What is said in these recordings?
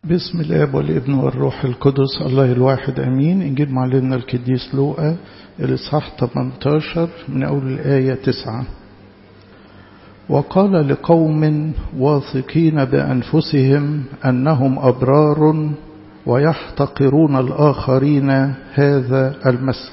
بسم الاب والابن والروح القدس الله الواحد امين انجيل معلمنا القديس لوقا الاصحاح 18 من اول الايه 9 وقال لقوم واثقين بانفسهم انهم ابرار ويحتقرون الاخرين هذا المثل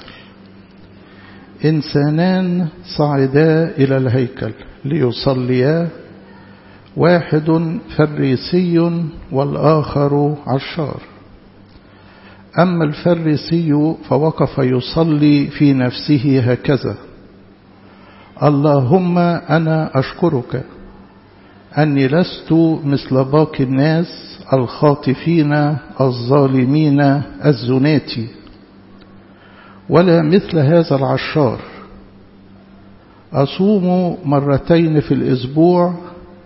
انسانان صعدا الى الهيكل ليصليا واحد فريسي والآخر عشار أما الفريسي فوقف يصلي في نفسه هكذا اللهم أنا أشكرك أني لست مثل باقي الناس الخاطفين الظالمين الزنات ولا مثل هذا العشار أصوم مرتين في الأسبوع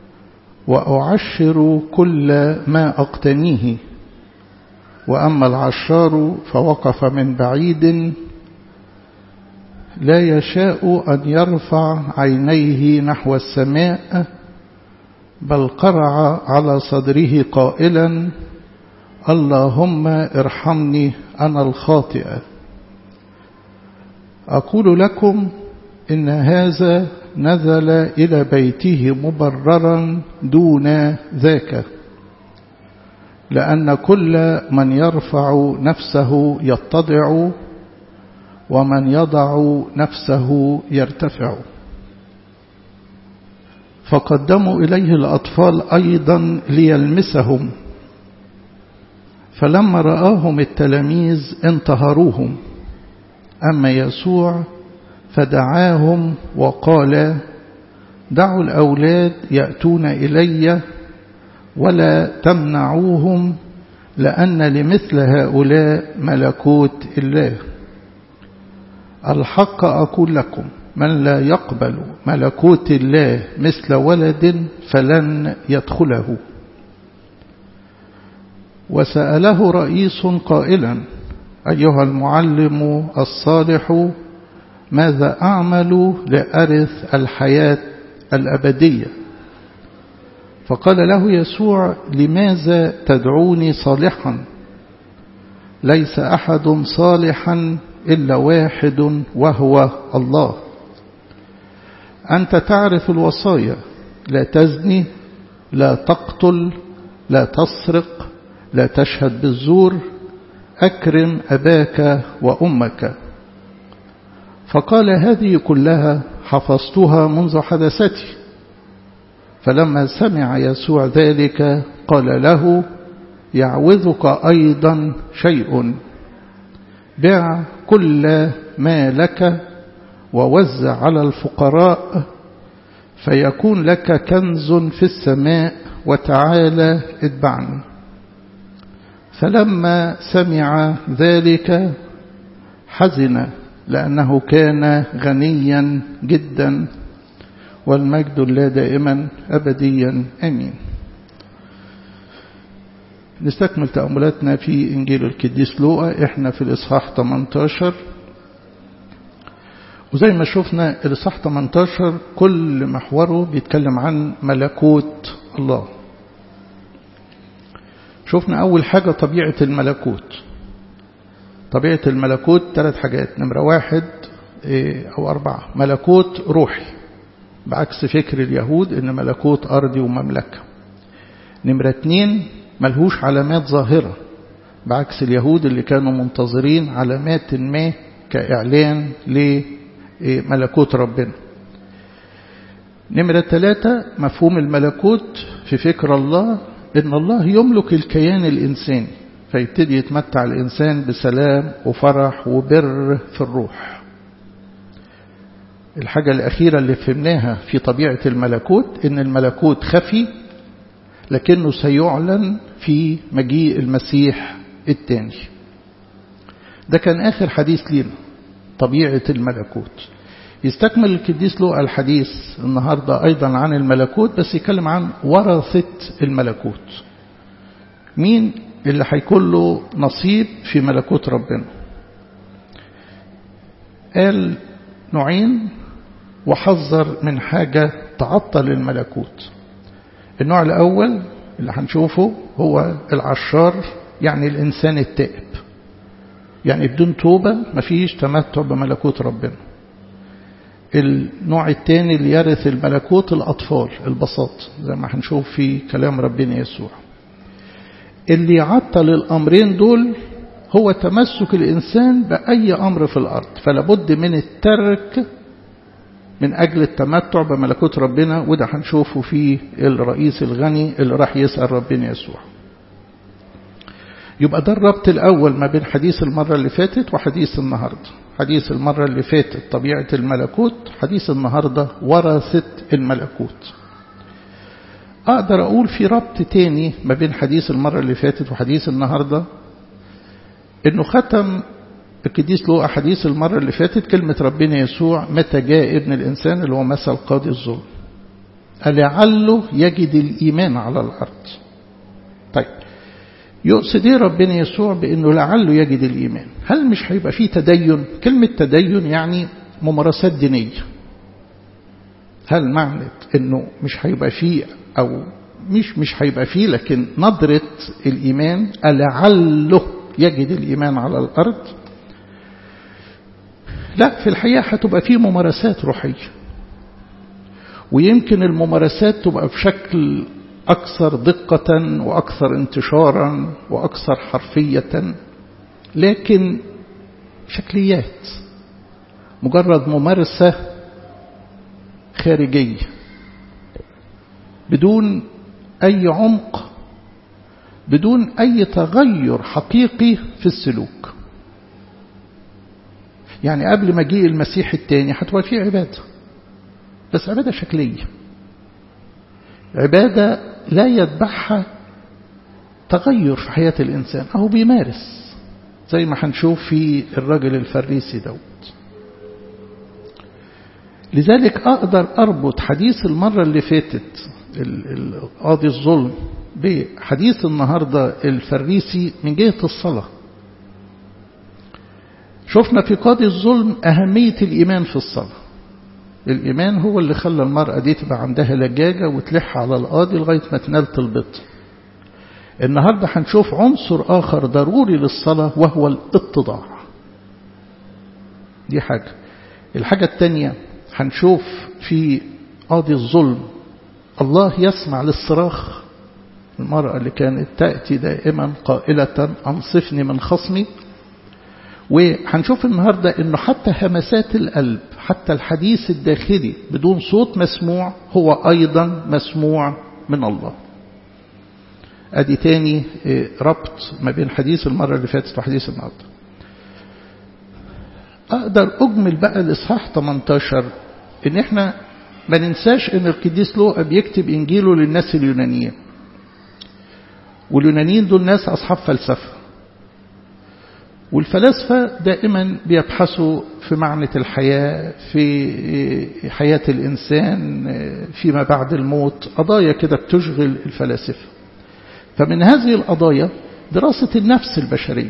وأعشر كل ما أقتنيه وأما العشار فوقف من بعيد لا يشاء أن يرفع عينيه نحو السماء بل قرع على صدره قائلا اللهم ارحمني أنا الخاطئ أقول لكم إن هذا نزل إلى بيته مبررا دون ذاك لأن كل من يرفع نفسه يتضع ومن يضع نفسه يرتفع فقدموا إليه الأطفال أيضا ليلمسهم فلما رآهم التلاميذ انتهروهم أما يسوع فدعاهم وقال دعوا الأولاد يأتون إلي ولا تمنعوهم لأن لمثل هؤلاء ملكوت الله الحق أقول لكم من لا يقبل ملكوت الله مثل ولد فلن يدخله وسأله رئيس قائلا أيها المعلم الصالح ماذا أعمل لأرث الحياة الأبدية فقال له يسوع لماذا تدعوني صالحا ليس أحد صالحا إلا واحد وهو الله أنت تعرف الوصايا لا تزني لا تقتل لا تسرق لا تشهد بالزور أكرم أباك وأمك فقال هذه كلها حفظتها منذ حدثتي فلما سمع يسوع ذلك قال له يعوذك أيضا شيء بع كل ما لك ووزع على الفقراء فيكون لك كنز في السماء وتعالى اتبعني فلما سمع ذلك حزن لأنه كان غنيا جدا والمجد لا دائما أبديا أمين نستكمل تأملاتنا في إنجيل القديس لوقا إحنا في الإصحاح 18 وزي ما شفنا الإصحاح 18 كل محوره بيتكلم عن ملكوت الله شفنا أول حاجة طبيعة الملكوت طبيعة الملكوت ثلاث حاجات نمرة واحد أو أربعة ملكوت روحي بعكس فكر اليهود إن ملكوت أرضي ومملكة نمرة اتنين ملهوش علامات ظاهرة بعكس اليهود اللي كانوا منتظرين علامات ما كإعلان لملكوت ربنا نمرة ثلاثة مفهوم الملكوت في فكر الله إن الله يملك الكيان الإنساني فيبتدي يتمتع الإنسان بسلام وفرح وبر في الروح الحاجة الأخيرة اللي فهمناها في طبيعة الملكوت إن الملكوت خفي لكنه سيعلن في مجيء المسيح الثاني ده كان آخر حديث لنا طبيعة الملكوت يستكمل القديس لوقا الحديث النهاردة أيضا عن الملكوت بس يتكلم عن ورثة الملكوت مين اللي هيكون له نصيب في ملكوت ربنا قال نوعين وحذر من حاجة تعطل الملكوت النوع الأول اللي هنشوفه هو العشار يعني الإنسان التائب يعني بدون توبة مفيش تمتع بملكوت ربنا النوع الثاني اللي يرث الملكوت الأطفال البساط زي ما هنشوف في كلام ربنا يسوع اللي يعطل الأمرين دول هو تمسك الإنسان بأي أمر في الأرض فلابد من الترك من أجل التمتع بملكوت ربنا وده هنشوفه في الرئيس الغني اللي راح يسأل ربنا يسوع يبقى ده الربط الأول ما بين حديث المرة اللي فاتت وحديث النهاردة حديث المرة اللي فاتت طبيعة الملكوت حديث النهاردة ورثة الملكوت أقدر أقول في ربط تاني ما بين حديث المرة اللي فاتت وحديث النهاردة إنه ختم القديس له حديث المرة اللي فاتت كلمة ربنا يسوع متى جاء ابن الإنسان اللي هو مثل قاضي الظلم لعله يجد الإيمان على الأرض طيب يقصد ايه ربنا يسوع بأنه لعله يجد الإيمان هل مش هيبقى فيه تدين كلمة تدين يعني ممارسات دينية هل معنى أنه مش هيبقى فيه أو مش مش هيبقى فيه لكن نظرة الإيمان لعله يجد الإيمان على الأرض لا في الحقيقة هتبقى فيه ممارسات روحية ويمكن الممارسات تبقى بشكل أكثر دقة وأكثر انتشارا وأكثر حرفية لكن شكليات مجرد ممارسة خارجية بدون أي عمق بدون أي تغير حقيقي في السلوك يعني قبل مجيء المسيح الثاني هتبقى فيه عبادة بس عبادة شكلية عبادة لا يتبعها تغير في حياة الإنسان أهو بيمارس زي ما هنشوف في الرجل الفريسي دوت لذلك أقدر أربط حديث المرة اللي فاتت قاضي الظلم بحديث النهاردة الفريسي من جهة الصلاة شفنا في قاضي الظلم أهمية الإيمان في الصلاة الإيمان هو اللي خلى المرأة دي تبقى عندها لجاجة وتلح على القاضي لغاية ما تنال طلبت النهاردة هنشوف عنصر آخر ضروري للصلاة وهو الاتضاع دي حاجة الحاجة الثانية هنشوف في قاضي الظلم الله يسمع للصراخ المرأة اللي كانت تأتي دائما قائلة أنصفني من خصمي وهنشوف النهاردة أنه حتى همسات القلب حتى الحديث الداخلي بدون صوت مسموع هو أيضا مسموع من الله أدي تاني ربط ما بين حديث المرة اللي فاتت وحديث النهاردة أقدر أجمل بقى الإصحاح 18 إن إحنا ما ننساش إن القديس لوقا بيكتب إنجيله للناس اليونانيين واليونانيين دول ناس أصحاب فلسفة والفلاسفة دائما بيبحثوا في معنى الحياة في حياة الإنسان فيما بعد الموت قضايا كده بتشغل الفلاسفة فمن هذه القضايا دراسة النفس البشرية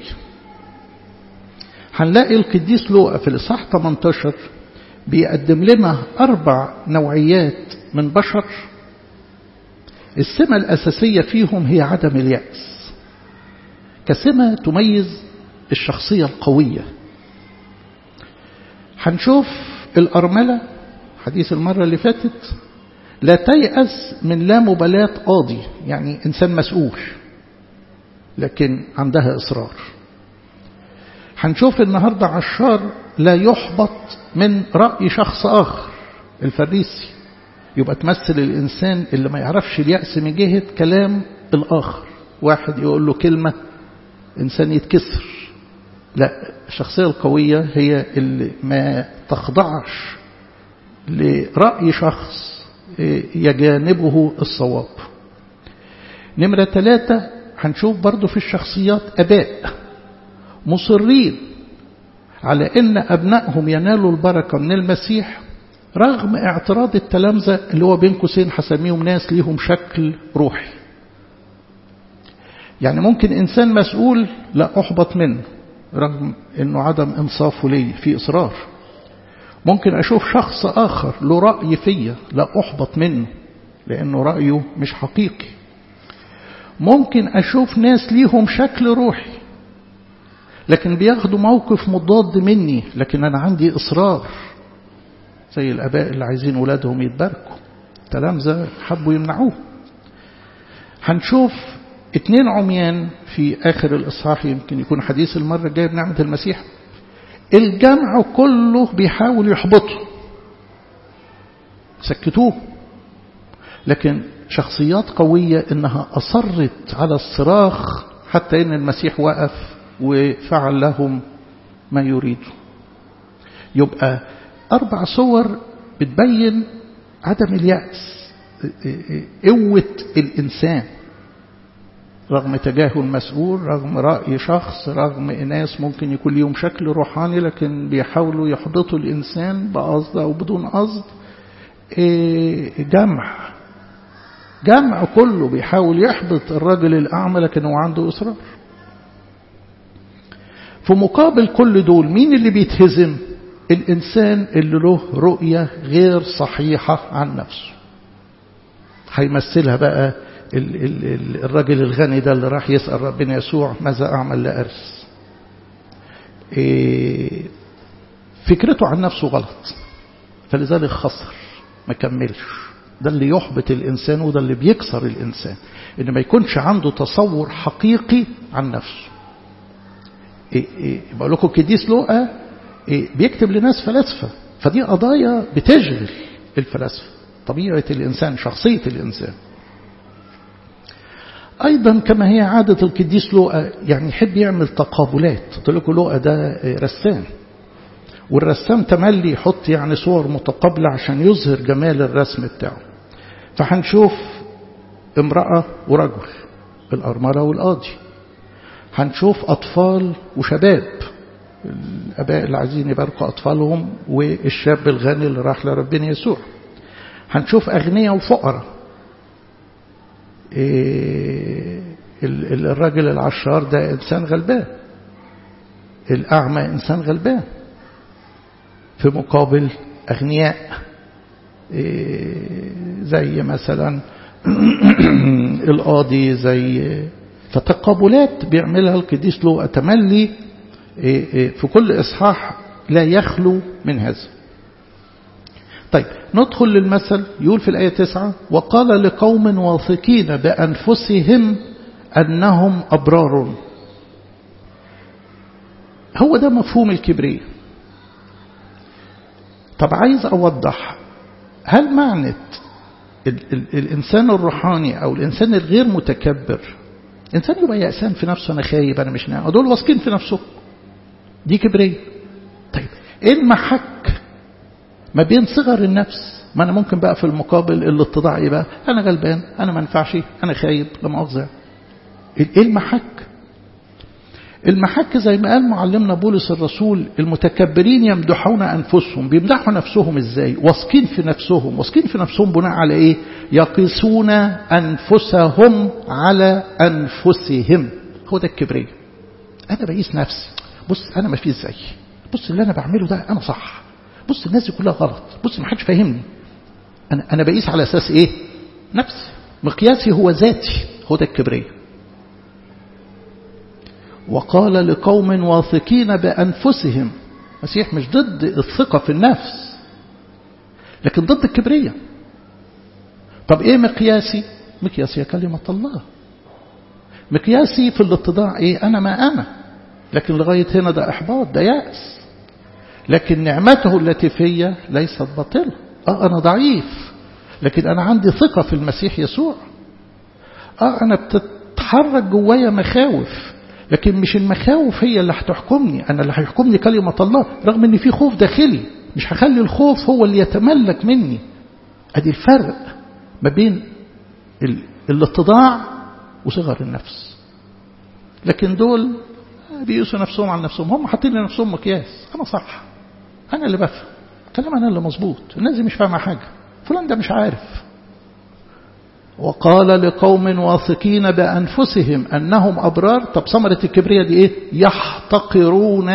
هنلاقي القديس لوقا في الإصحاح 18 بيقدم لنا أربع نوعيات من بشر السمة الأساسية فيهم هي عدم اليأس كسمة تميز الشخصية القوية هنشوف الأرملة حديث المرة اللي فاتت لا تيأس من لا مبالاة قاضي يعني إنسان مسؤول لكن عندها إصرار هنشوف النهاردة عشار لا يحبط من رأي شخص آخر الفريسي يبقى تمثل الإنسان اللي ما يعرفش اليأس من جهة كلام الآخر واحد يقول له كلمة إنسان يتكسر لا الشخصية القوية هي اللي ما تخضعش لرأي شخص يجانبه الصواب نمرة ثلاثة هنشوف برضو في الشخصيات أباء مصرين على أن أبنائهم ينالوا البركة من المسيح رغم اعتراض التلامذة اللي هو بين قوسين حسميهم ناس ليهم شكل روحي يعني ممكن إنسان مسؤول لا أحبط منه رغم أنه عدم إنصافه لي في إصرار ممكن أشوف شخص آخر له رأي فيا لا أحبط منه لأنه رأيه مش حقيقي ممكن أشوف ناس ليهم شكل روحي لكن بياخدوا موقف مضاد مني لكن أنا عندي إصرار زي الآباء اللي عايزين ولادهم يتباركوا تلامذة حبوا يمنعوه هنشوف اتنين عميان في آخر الإصحاح يمكن يكون حديث المرة الجاية بنعمة المسيح الجمع كله بيحاول يحبطه سكتوه لكن شخصيات قوية إنها أصرت على الصراخ حتى إن المسيح وقف وفعل لهم ما يريدوا يبقى أربع صور بتبين عدم اليأس قوة الإنسان رغم تجاهل مسؤول رغم رأي شخص رغم ناس ممكن يكون ليهم شكل روحاني لكن بيحاولوا يحبطوا الإنسان بقصد أو بدون قصد جمع جمع كله بيحاول يحبط الراجل الأعمى لكن هو عنده إصرار في مقابل كل دول مين اللي بيتهزم الإنسان اللي له رؤية غير صحيحة عن نفسه هيمثلها بقى الراجل الغني ده اللي راح يسأل ربنا يسوع ماذا أعمل لأرث فكرته عن نفسه غلط فلذلك خسر ما كملش ده اللي يحبط الإنسان وده اللي بيكسر الإنسان إن ما يكونش عنده تصور حقيقي عن نفسه إيه إيه بقول لكم كديس لوقا إيه بيكتب لناس فلاسفة فدي قضايا بتشغل الفلاسفة طبيعة الإنسان شخصية الإنسان أيضا كما هي عادة القديس لوقا يعني يحب يعمل تقابلات قلت لكم لوقا ده رسام والرسام تملي يحط يعني صور متقابلة عشان يظهر جمال الرسم بتاعه فهنشوف امرأة ورجل الأرملة والقاضي هنشوف أطفال وشباب الآباء اللي عايزين يباركوا أطفالهم والشاب الغني اللي راح لربنا يسوع هنشوف أغنياء وفقراء إيه الراجل العشار ده إنسان غلبان الأعمى إنسان غلبان في مقابل أغنياء إيه زي مثلا القاضي زي فتقابلات بيعملها القديس له تملي إيه في كل إصحاح لا يخلو من هذا طيب ندخل للمثل يقول في الآية تسعة وقال لقوم واثقين بأنفسهم أنهم أبرار هو ده مفهوم الكبرية طب عايز أوضح هل معنى ال ال الإنسان الروحاني أو الإنسان الغير متكبر إنسان يبقى يأسان في نفسه أنا خايب أنا مش ناعم دول واثقين في نفسه دي كبرية طيب إيه المحك ما بين صغر النفس ما أنا ممكن بقى في المقابل الاتضاع يبقى أنا غلبان أنا ما ينفعش أنا خايب لما أفظع إيه المحك المحك زي ما قال معلمنا بولس الرسول المتكبرين يمدحون أنفسهم بيمدحوا نفسهم إزاي واثقين في نفسهم واثقين في نفسهم بناء على إيه يقيسون أنفسهم على أنفسهم هو ده الكبرية أنا بقيس نفسي بص أنا ما فيش زي بص اللي أنا بعمله ده أنا صح بص الناس دي كلها غلط بص ما حدش فاهمني أنا أنا بقيس على أساس إيه نفسي مقياسي هو ذاتي هو ده الكبرية وقال لقوم واثقين بأنفسهم مسيح مش ضد الثقة في النفس لكن ضد الكبرية طب ايه مقياسي مقياسي كلمة الله مقياسي في الاتضاع ايه انا ما انا لكن لغاية هنا ده احباط ده يأس لكن نعمته التي فيا ليست باطلة اه انا ضعيف لكن انا عندي ثقة في المسيح يسوع اه انا بتتحرك جوايا مخاوف لكن مش المخاوف هي اللي هتحكمني أنا اللي هيحكمني كلمة الله رغم أن في خوف داخلي مش هخلي الخوف هو اللي يتملك مني أدي الفرق ما بين الاتضاع وصغر النفس لكن دول بيقيسوا نفسهم عن نفسهم هم حاطين لنفسهم مقياس أنا صح أنا اللي بفهم كلام أنا اللي مظبوط الناس دي مش فاهمة حاجة فلان ده مش عارف وقال لقوم واثقين بأنفسهم أنهم أبرار طب ثمرة الكبرياء دي إيه يحتقرون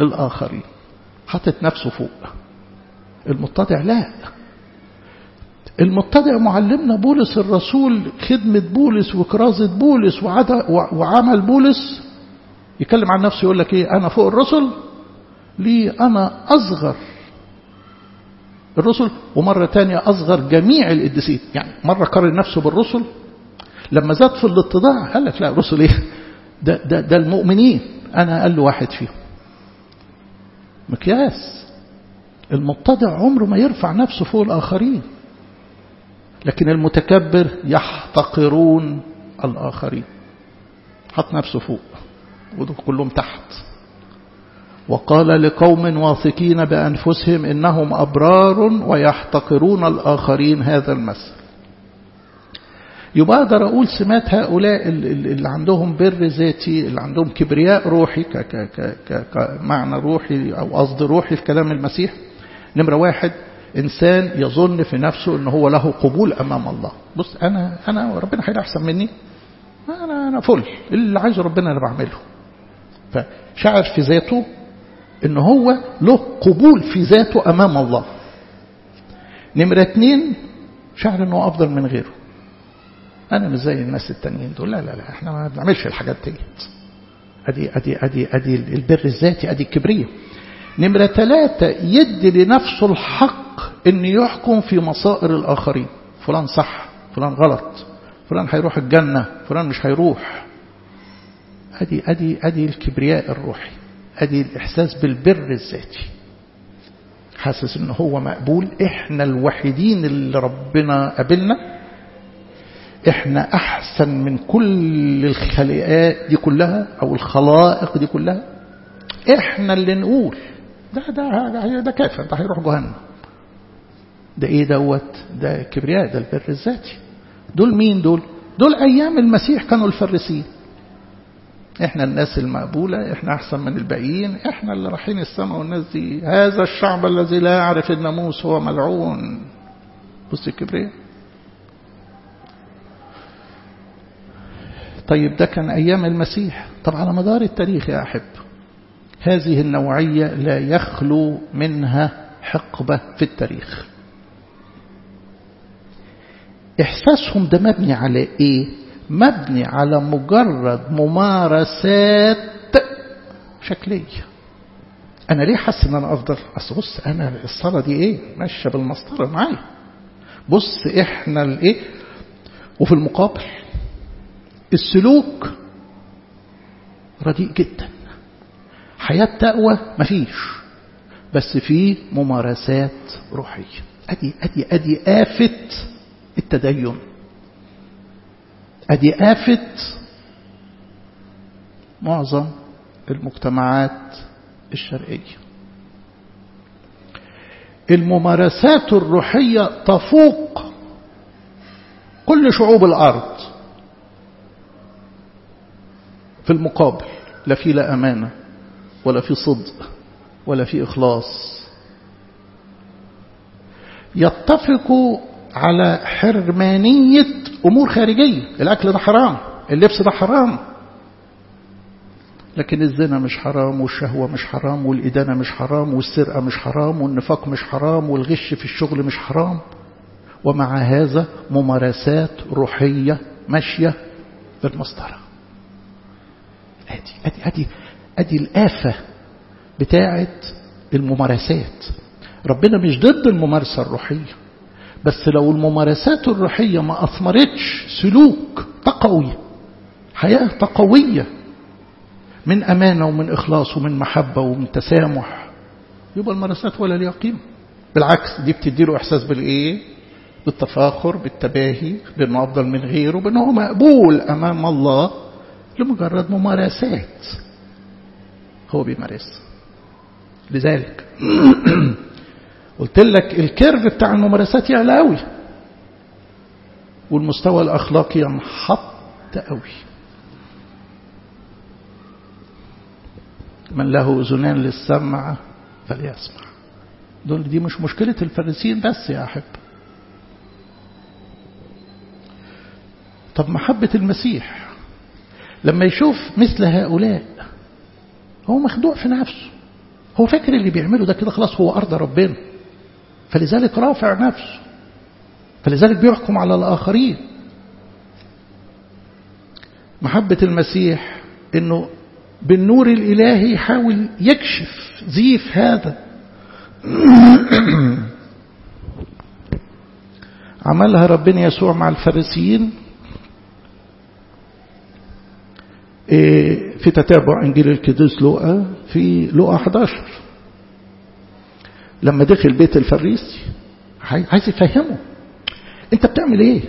الآخرين حطت نفسه فوق المتضع لا المتضع معلمنا بولس الرسول خدمة بولس وكرازة بولس وعمل بولس يتكلم عن نفسه يقول لك ايه انا فوق الرسل لي انا اصغر الرسل ومرة تانية اصغر جميع القديسين يعني مرة قارن نفسه بالرسل لما زاد في الاتضاع قال لك لا الرسل ايه ده, ده, ده المؤمنين انا اقل واحد فيهم مقياس المتضع عمره ما يرفع نفسه فوق الآخرين لكن المتكبر يحتقرون الآخرين حط نفسه فوق ودول كلهم تحت وقال لقوم واثقين بأنفسهم إنهم أبرار ويحتقرون الآخرين هذا المثل يبقى أقدر أقول سمات هؤلاء اللي عندهم بر ذاتي اللي عندهم كبرياء روحي كمعنى روحي أو قصد روحي في كلام المسيح نمرة واحد إنسان يظن في نفسه أنه هو له قبول أمام الله بص أنا أنا ربنا هيبقى أحسن مني أنا أنا فل اللي عايزه ربنا أنا بعمله فشعر في ذاته أن هو له قبول في ذاته أمام الله نمرة اتنين شعر أنه أفضل من غيره أنا مش زي الناس التانيين دول لا لا لا احنا ما بنعملش الحاجات ديت أدي أدي أدي أدي البر الذاتي أدي الكبرية نمرة ثلاثة يدي لنفسه الحق أن يحكم في مصائر الآخرين فلان صح فلان غلط فلان هيروح الجنة فلان مش هيروح أدي أدي أدي الكبرياء الروحي أدي الإحساس بالبر الذاتي حاسس ان هو مقبول احنا الوحيدين اللي ربنا قابلنا احنا احسن من كل الخليقات دي كلها او الخلائق دي كلها احنا اللي نقول ده ده ده, ده كافر ده هيروح جهنم ده ايه دوت ده كبرياء ده البر الذاتي دول مين دول دول ايام المسيح كانوا الفريسيين احنا الناس المقبولة احنا احسن من الباقيين احنا اللي رايحين السماء والناس دي هذا الشعب الذي لا يعرف الناموس هو ملعون بص الكبرياء طيب ده كان ايام المسيح طب على مدار التاريخ يا احب هذه النوعية لا يخلو منها حقبة في التاريخ إحساسهم ده مبني على إيه؟ مبني على مجرد ممارسات شكلية أنا ليه حاسس إن أنا أفضل؟ أصل بص أنا الصلاة دي إيه؟ ماشية بالمسطرة معايا بص إحنا الإيه؟ وفي المقابل السلوك رديء جدا حياة تقوى مفيش بس في ممارسات روحية أدي أدي أدي آفة التدين أدي آفة معظم المجتمعات الشرقية الممارسات الروحية تفوق كل شعوب الأرض في المقابل لا في لا أمانة ولا في صدق ولا في إخلاص يتفقوا على حرمانية أمور خارجية الأكل ده حرام اللبس ده حرام لكن الزنا مش حرام والشهوة مش حرام والإدانة مش حرام والسرقة مش حرام والنفاق مش حرام والغش في الشغل مش حرام ومع هذا ممارسات روحية ماشية بالمسطرة أدي أدي أدي أدي الآفة بتاعة الممارسات ربنا مش ضد الممارسة الروحية بس لو الممارسات الروحية ما أثمرتش سلوك تقوي حياة تقوية من أمانة ومن إخلاص ومن محبة ومن تسامح يبقى الممارسات ولا ليها قيمة بالعكس دي بتدي له إحساس بالإيه بالتفاخر بالتباهي بأنه أفضل من غيره بأنه مقبول أمام الله لمجرد ممارسات هو بيمارسها لذلك قلت لك الكيرف بتاع الممارسات يعلى قوي والمستوى الأخلاقي ينحط قوي من له أذنان للسمع فليسمع دول دي مش مشكلة الفارسيين بس يا أحب طب محبة المسيح لما يشوف مثل هؤلاء هو مخدوع في نفسه هو فاكر اللي بيعمله ده كده خلاص هو أرض ربنا فلذلك رافع نفسه فلذلك بيحكم على الآخرين محبة المسيح انه بالنور الإلهي يحاول يكشف زيف هذا عملها ربنا يسوع مع الفارسيين في تتابع إنجيل القديس لوقا في لوقا 11 لما دخل بيت الفريسي عايز يفهمه انت بتعمل ايه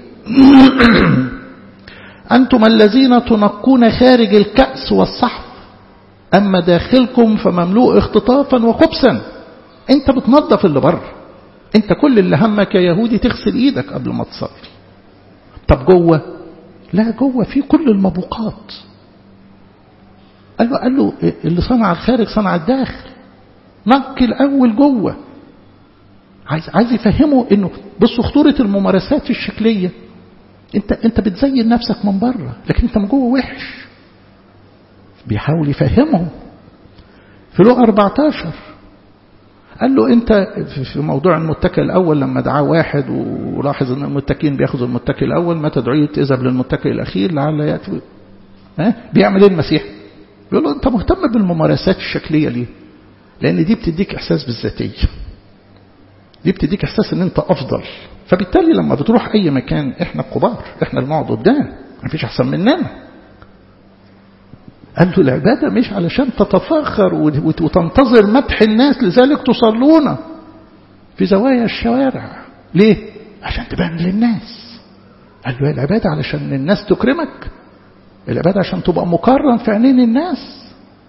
أنتم الذين تنقون خارج الكأس والصحف أما داخلكم فمملوء اختطافا وخبثا أنت بتنظف اللي بره أنت كل اللي همك يا يهودي تغسل إيدك قبل ما تصلي طب جوه لا جوه في كل المبوقات قال له, قال له اللي صنع الخارج صنع الداخل نقي الأول جوه عايز عايز يفهمه انه بص خطوره الممارسات الشكليه انت انت بتزين نفسك من بره لكن انت من جوه وحش بيحاول يفهمهم في لغة 14 قال له انت في موضوع المتكئ الاول لما دعاه واحد ولاحظ ان المتكئين بياخذوا المتكئ الاول ما تدعيه اذهب للمتكئ الاخير لعل ياتي ها بيعمل ايه المسيح يقول له انت مهتم بالممارسات الشكليه ليه لان دي بتديك احساس بالذاتيه دي بتديك احساس ان انت افضل فبالتالي لما بتروح اي مكان احنا الكبار احنا اللي نقعد قدام مفيش احسن مننا قال له العباده مش علشان تتفاخر وتنتظر مدح الناس لذلك تصلون في زوايا الشوارع ليه عشان تبان للناس قال له العباده علشان الناس تكرمك العباده عشان تبقى مكرم في عينين الناس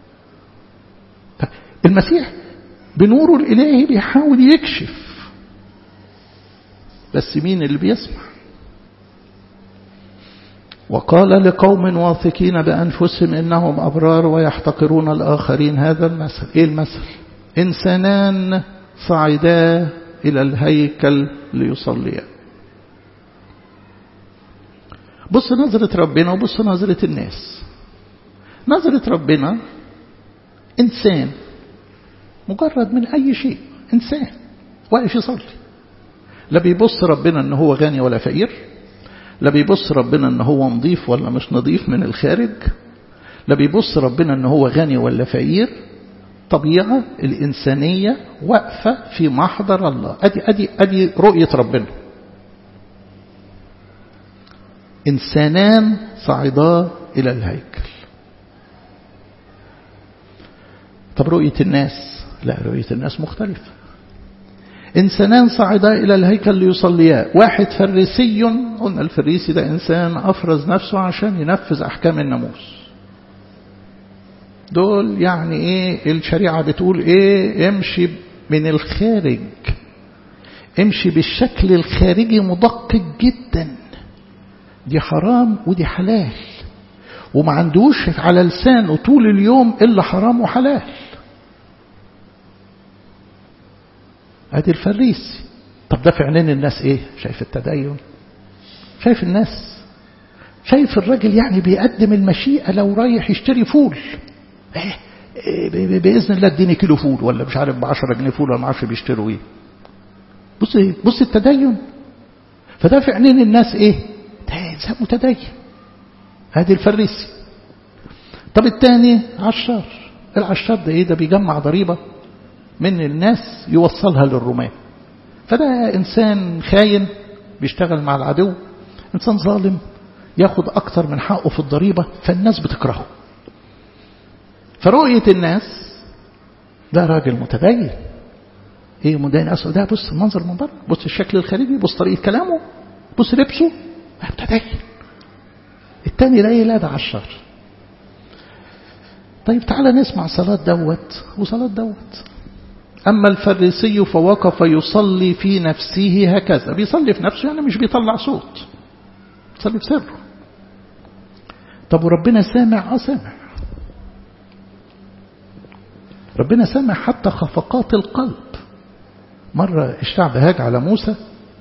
المسيح بنوره الالهي بيحاول يكشف بس مين اللي بيسمع وقال لقوم واثقين بأنفسهم إنهم أبرار ويحتقرون الآخرين هذا المثل إيه المثل إنسانان صعدا إلى الهيكل ليصليا بص نظرة ربنا وبص نظرة الناس نظرة ربنا إنسان مجرد من أي شيء إنسان واقف يصلي لا بيبص ربنا ان هو غني ولا فقير لا بيبص ربنا ان هو نظيف ولا مش نظيف من الخارج لا بيبص ربنا ان هو غني ولا فقير طبيعة الإنسانية واقفة في محضر الله أدي, أدي, أدي رؤية ربنا إنسانان صعدا إلى الهيكل طب رؤية الناس لا رؤية الناس مختلفة إنسانان صعدا إلى الهيكل ليصليا واحد فريسي قلنا الفريسي ده إنسان أفرز نفسه عشان ينفذ أحكام الناموس دول يعني إيه الشريعة بتقول إيه امشي من الخارج امشي بالشكل الخارجي مدقق جدا دي حرام ودي حلال وما عندوش على لسانه طول اليوم إلا حرام وحلال ادي الفريسي طب ده في عينين الناس ايه شايف التدين شايف الناس شايف الراجل يعني بيقدم المشيئة لو رايح يشتري فول إيه إيه بإذن الله اديني كيلو فول ولا مش عارف ب 10 جنيه فول ولا ما اعرفش بيشتروا ايه بص ايه بص التدين فده في عينين الناس ايه ده انسان متدين هذه الفريسي طب الثاني عشار العشار ده ايه ده بيجمع ضريبه من الناس يوصلها للرومان فده إنسان خاين بيشتغل مع العدو إنسان ظالم ياخد أكتر من حقه في الضريبة فالناس بتكرهه فرؤية الناس ده راجل متدين ايه مدين أسود ده بص المنظر من بره بص الشكل الخارجي بص طريقة كلامه بص لبسه متدين التاني لا لا ده عشر طيب تعالى نسمع صلاة دوت وصلاة دوت أما الفريسي فوقف يصلي في نفسه هكذا بيصلي في نفسه يعني مش بيطلع صوت بيصلي في سره طب وربنا سامع اه سامع ربنا سامع حتى خفقات القلب مرة الشعب هاج على موسى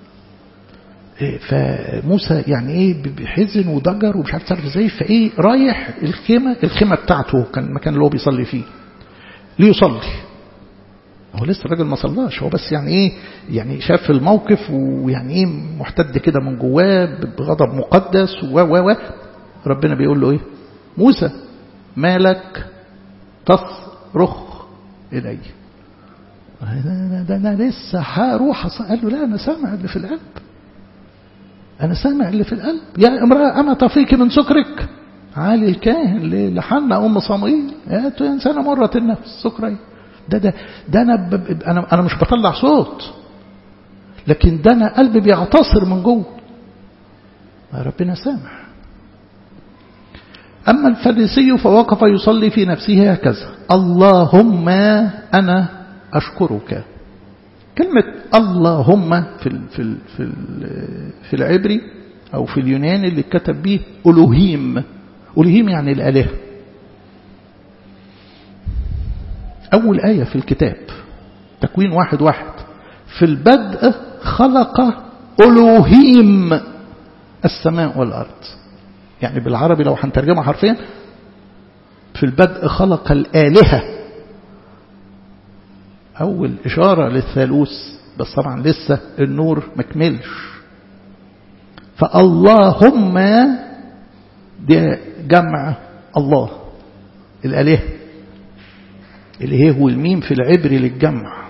فموسى يعني ايه بيحزن وضجر ومش عارف تصرف ازاي فايه رايح الخيمة الخيمة بتاعته كان المكان اللي هو بيصلي فيه ليصلي هو لسه الراجل ما صلاش هو بس يعني ايه يعني شاف الموقف ويعني ايه محتد كده من جواه بغضب مقدس و و و ربنا بيقول له ايه موسى مالك تصرخ الي ده انا لسه هروح قال له لا انا سامع اللي في القلب انا سامع اللي في القلب يا امراه اما تفيك من سكرك عالي الكاهن لحنا ام صموئيل يا انسانه مره النفس سكري ده ده ده انا ب... انا انا مش بطلع صوت لكن ده انا قلبي بيعتصر من جوه ربنا سامع أما الفريسي فوقف يصلي في نفسه هكذا اللهم أنا أشكرك كلمة اللهم في ال في ال في ال في العبري أو في اليوناني اللي كتب به ألوهيم ألوهيم يعني الآلهة أول آية في الكتاب تكوين واحد واحد في البدء خلق ألوهيم السماء والأرض يعني بالعربي لو هنترجمها حرفيا في البدء خلق الآلهة أول إشارة للثالوث بس طبعا لسه النور مكملش فاللهم ده جمع الله الآلهة اللي هي هو الميم في العبري للجمع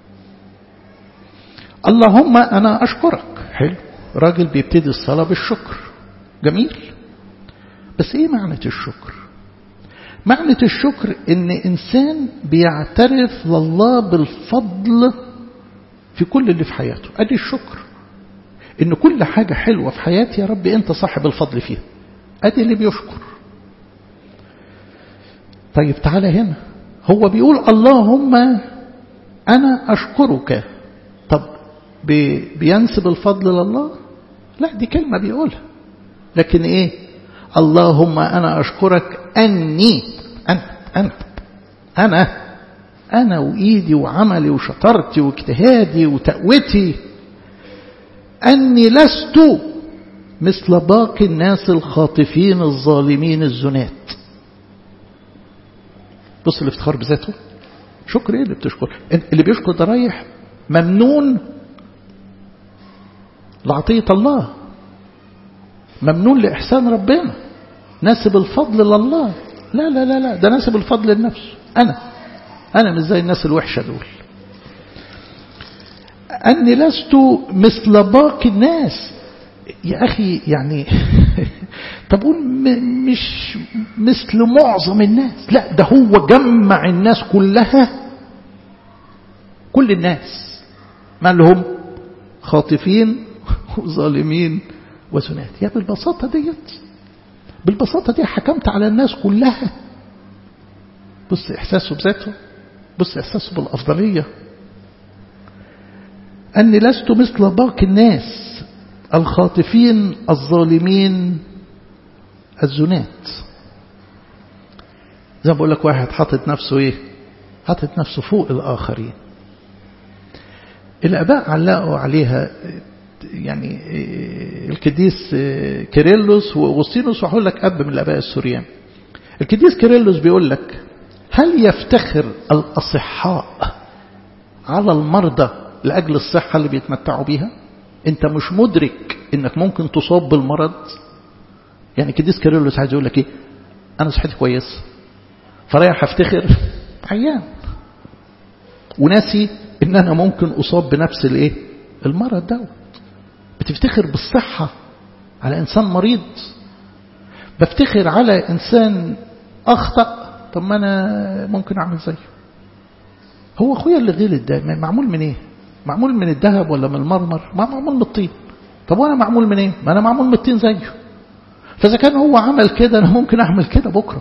اللهم أنا أشكرك حلو راجل بيبتدي الصلاة بالشكر جميل بس ايه معنى الشكر معنى الشكر ان انسان بيعترف لله بالفضل في كل اللي في حياته ادي الشكر ان كل حاجة حلوة في حياتي يا رب انت صاحب الفضل فيها ادي اللي بيشكر طيب تعالى هنا هو بيقول اللهم انا اشكرك طب بينسب الفضل لله لا دي كلمة بيقولها لكن ايه اللهم أنا أشكرك أني أنا أنا أنا أنا وإيدي وعملي وشطارتي واجتهادي وتقوتي أني لست مثل باقي الناس الخاطفين الظالمين الزنات بص الافتخار بذاته شكر ايه اللي بتشكر اللي بيشكر ده رايح ممنون لعطية الله ممنون لإحسان ربنا ناسب الفضل لله لا لا لا لا ده ناسب الفضل لنفسه أنا أنا مش زي الناس الوحشة دول أني لست مثل باقي الناس يا أخي يعني طب قول مش مثل معظم الناس لا ده هو جمع الناس كلها كل الناس ما لهم خاطفين وظالمين وزنات يا بالبساطة ديت بالبساطة دي حكمت على الناس كلها بص إحساسه بذاته بص إحساسه بالأفضلية أني لست مثل باقي الناس الخاطفين الظالمين الزنات زي ما بقول لك واحد حاطط نفسه ايه حاطط نفسه فوق الآخرين الآباء علقوا عليها يعني القديس كيرلس وأغسطينوس وهقول لك أب من الآباء السوريان القديس كيرلس بيقول لك هل يفتخر الأصحاء على المرضى لأجل الصحة اللي بيتمتعوا بيها أنت مش مدرك أنك ممكن تصاب بالمرض يعني القديس كيرلس عايز يقول لك إيه أنا صحتي كويس فرايح أفتخر عيان وناسي ان انا ممكن اصاب بنفس الايه المرض دوت بتفتخر بالصحة على انسان مريض بفتخر على انسان اخطأ طب ما انا ممكن اعمل زيه هو اخويا اللي غلط ده معمول من ايه معمول من الذهب ولا من المرمر ما معمول من الطين طب وانا معمول من ايه ما انا معمول من الطين زيه فاذا كان هو عمل كده انا ممكن اعمل كده بكره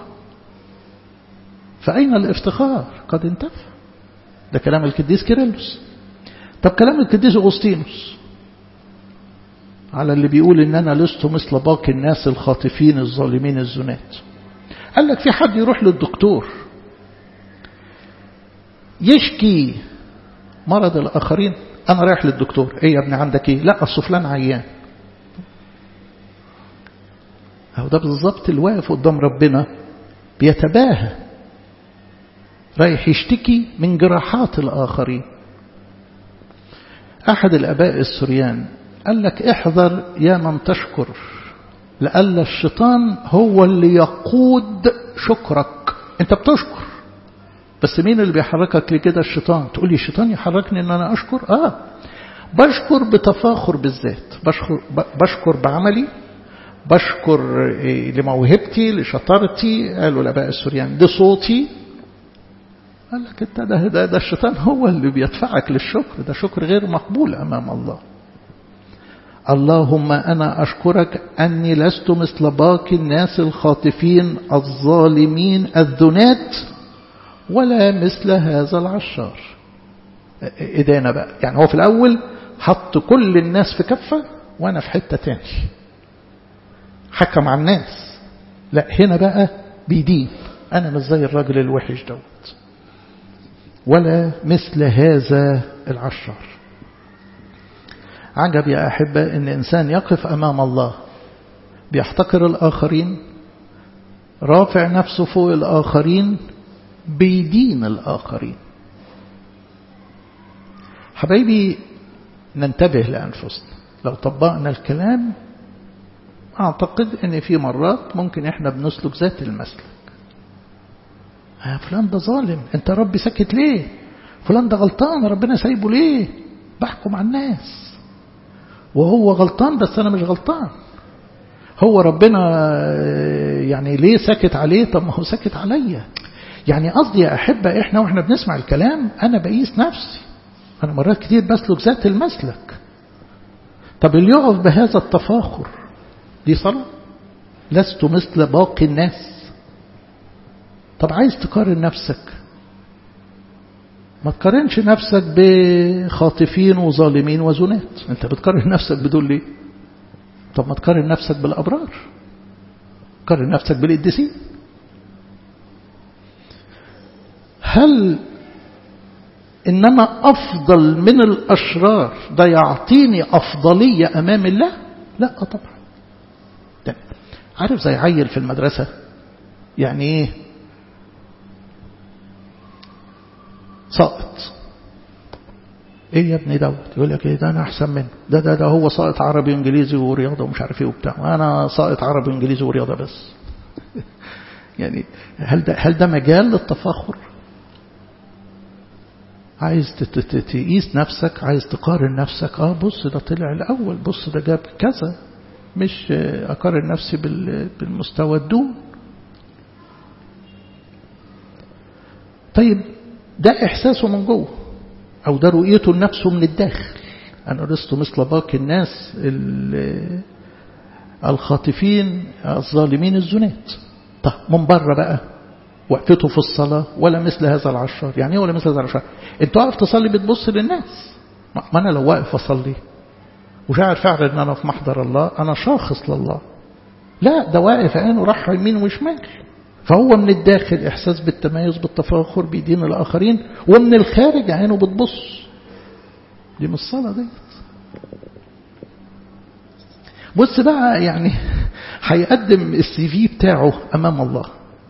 فاين الافتخار قد انتفى ده كلام القديس كيرلس طب كلام القديس أغسطينوس على اللي بيقول ان انا لست مثل باقي الناس الخاطفين الظالمين الزنات قال لك في حد يروح للدكتور يشكي مرض الاخرين انا رايح للدكتور ايه يا ابني عندك ايه لا اصل فلان عيان هو ده بالظبط اللي واقف قدام ربنا بيتباهى رايح يشتكي من جراحات الآخرين أحد الأباء السريان قال لك احذر يا من تشكر لألا الشيطان هو اللي يقود شكرك انت بتشكر بس مين اللي بيحركك لكده الشيطان تقول لي الشيطان يحركني ان انا اشكر اه بشكر بتفاخر بالذات بشكر, بشكر بعملي بشكر لموهبتي لشطارتي قالوا الاباء السوريان لصوتي قال لك انت ده, ده, ده الشيطان هو اللي بيدفعك للشكر ده شكر غير مقبول امام الله اللهم أنا أشكرك أني لست مثل باقي الناس الخاطفين الظالمين الذنات ولا مثل هذا العشار إيدينا بقى يعني هو في الأول حط كل الناس في كفة وأنا في حتة تاني حكم على الناس لا هنا بقى بيدين أنا مش زي الراجل الوحش دوت ولا مثل هذا العشار عجب يا أحبة أن إنسان يقف أمام الله بيحتقر الآخرين رافع نفسه فوق الآخرين بيدين الآخرين حبايبي ننتبه لأنفسنا لو طبقنا الكلام أعتقد أن في مرات ممكن إحنا بنسلك ذات المسلك آه فلان ده ظالم أنت ربي سكت ليه فلان ده غلطان ربنا سايبه ليه بحكم على الناس وهو غلطان بس أنا مش غلطان هو ربنا يعني ليه سكت عليه طب ما هو سكت عليا يعني قصدي يا أحبة إحنا وإحنا بنسمع الكلام أنا بقيس نفسي أنا مرات كتير بسلك ذات المسلك طب اللي يقف بهذا التفاخر دي صلاة لست مثل باقي الناس طب عايز تقارن نفسك ما تقارنش نفسك بخاطفين وظالمين وزنات انت بتقارن نفسك بدول ليه طب ما تقارن نفسك بالأبرار قارن نفسك بالقديسين هل إن أنا أفضل من الأشرار ده يعطيني أفضلية أمام الله لا طبعا ده عارف زي عيل في المدرسة يعني إيه ساقط ايه يا ابني دوت يقول لك ايه ده انا احسن منه ده ده ده هو ساقط عربي انجليزي ورياضه ومش عارف ايه وبتاع وانا ساقط عربي انجليزي ورياضه بس يعني هل ده هل ده مجال للتفاخر عايز تقيس نفسك عايز تقارن نفسك اه بص ده طلع الاول بص ده جاب كذا مش اقارن نفسي بالمستوى الدون طيب ده احساسه من جوه أو ده رؤيته لنفسه من الداخل أنا لست مثل باقي الناس الخاطفين الظالمين الزنات طب من بره بقى وقفته في الصلاة ولا مثل هذا العشار يعني ايه ولا مثل هذا العشار انت واقف تصلي بتبص للناس ما أنا لو واقف أصلي وشاعر فعلا أن أنا في محضر الله أنا شاخص لله لا ده واقف عينه راح يمين وشمال فهو من الداخل إحساس بالتميز بالتفاخر بيدين الآخرين ومن الخارج عينه بتبص دي مش الصلاة دي بص بقى يعني هيقدم السي في بتاعه أمام الله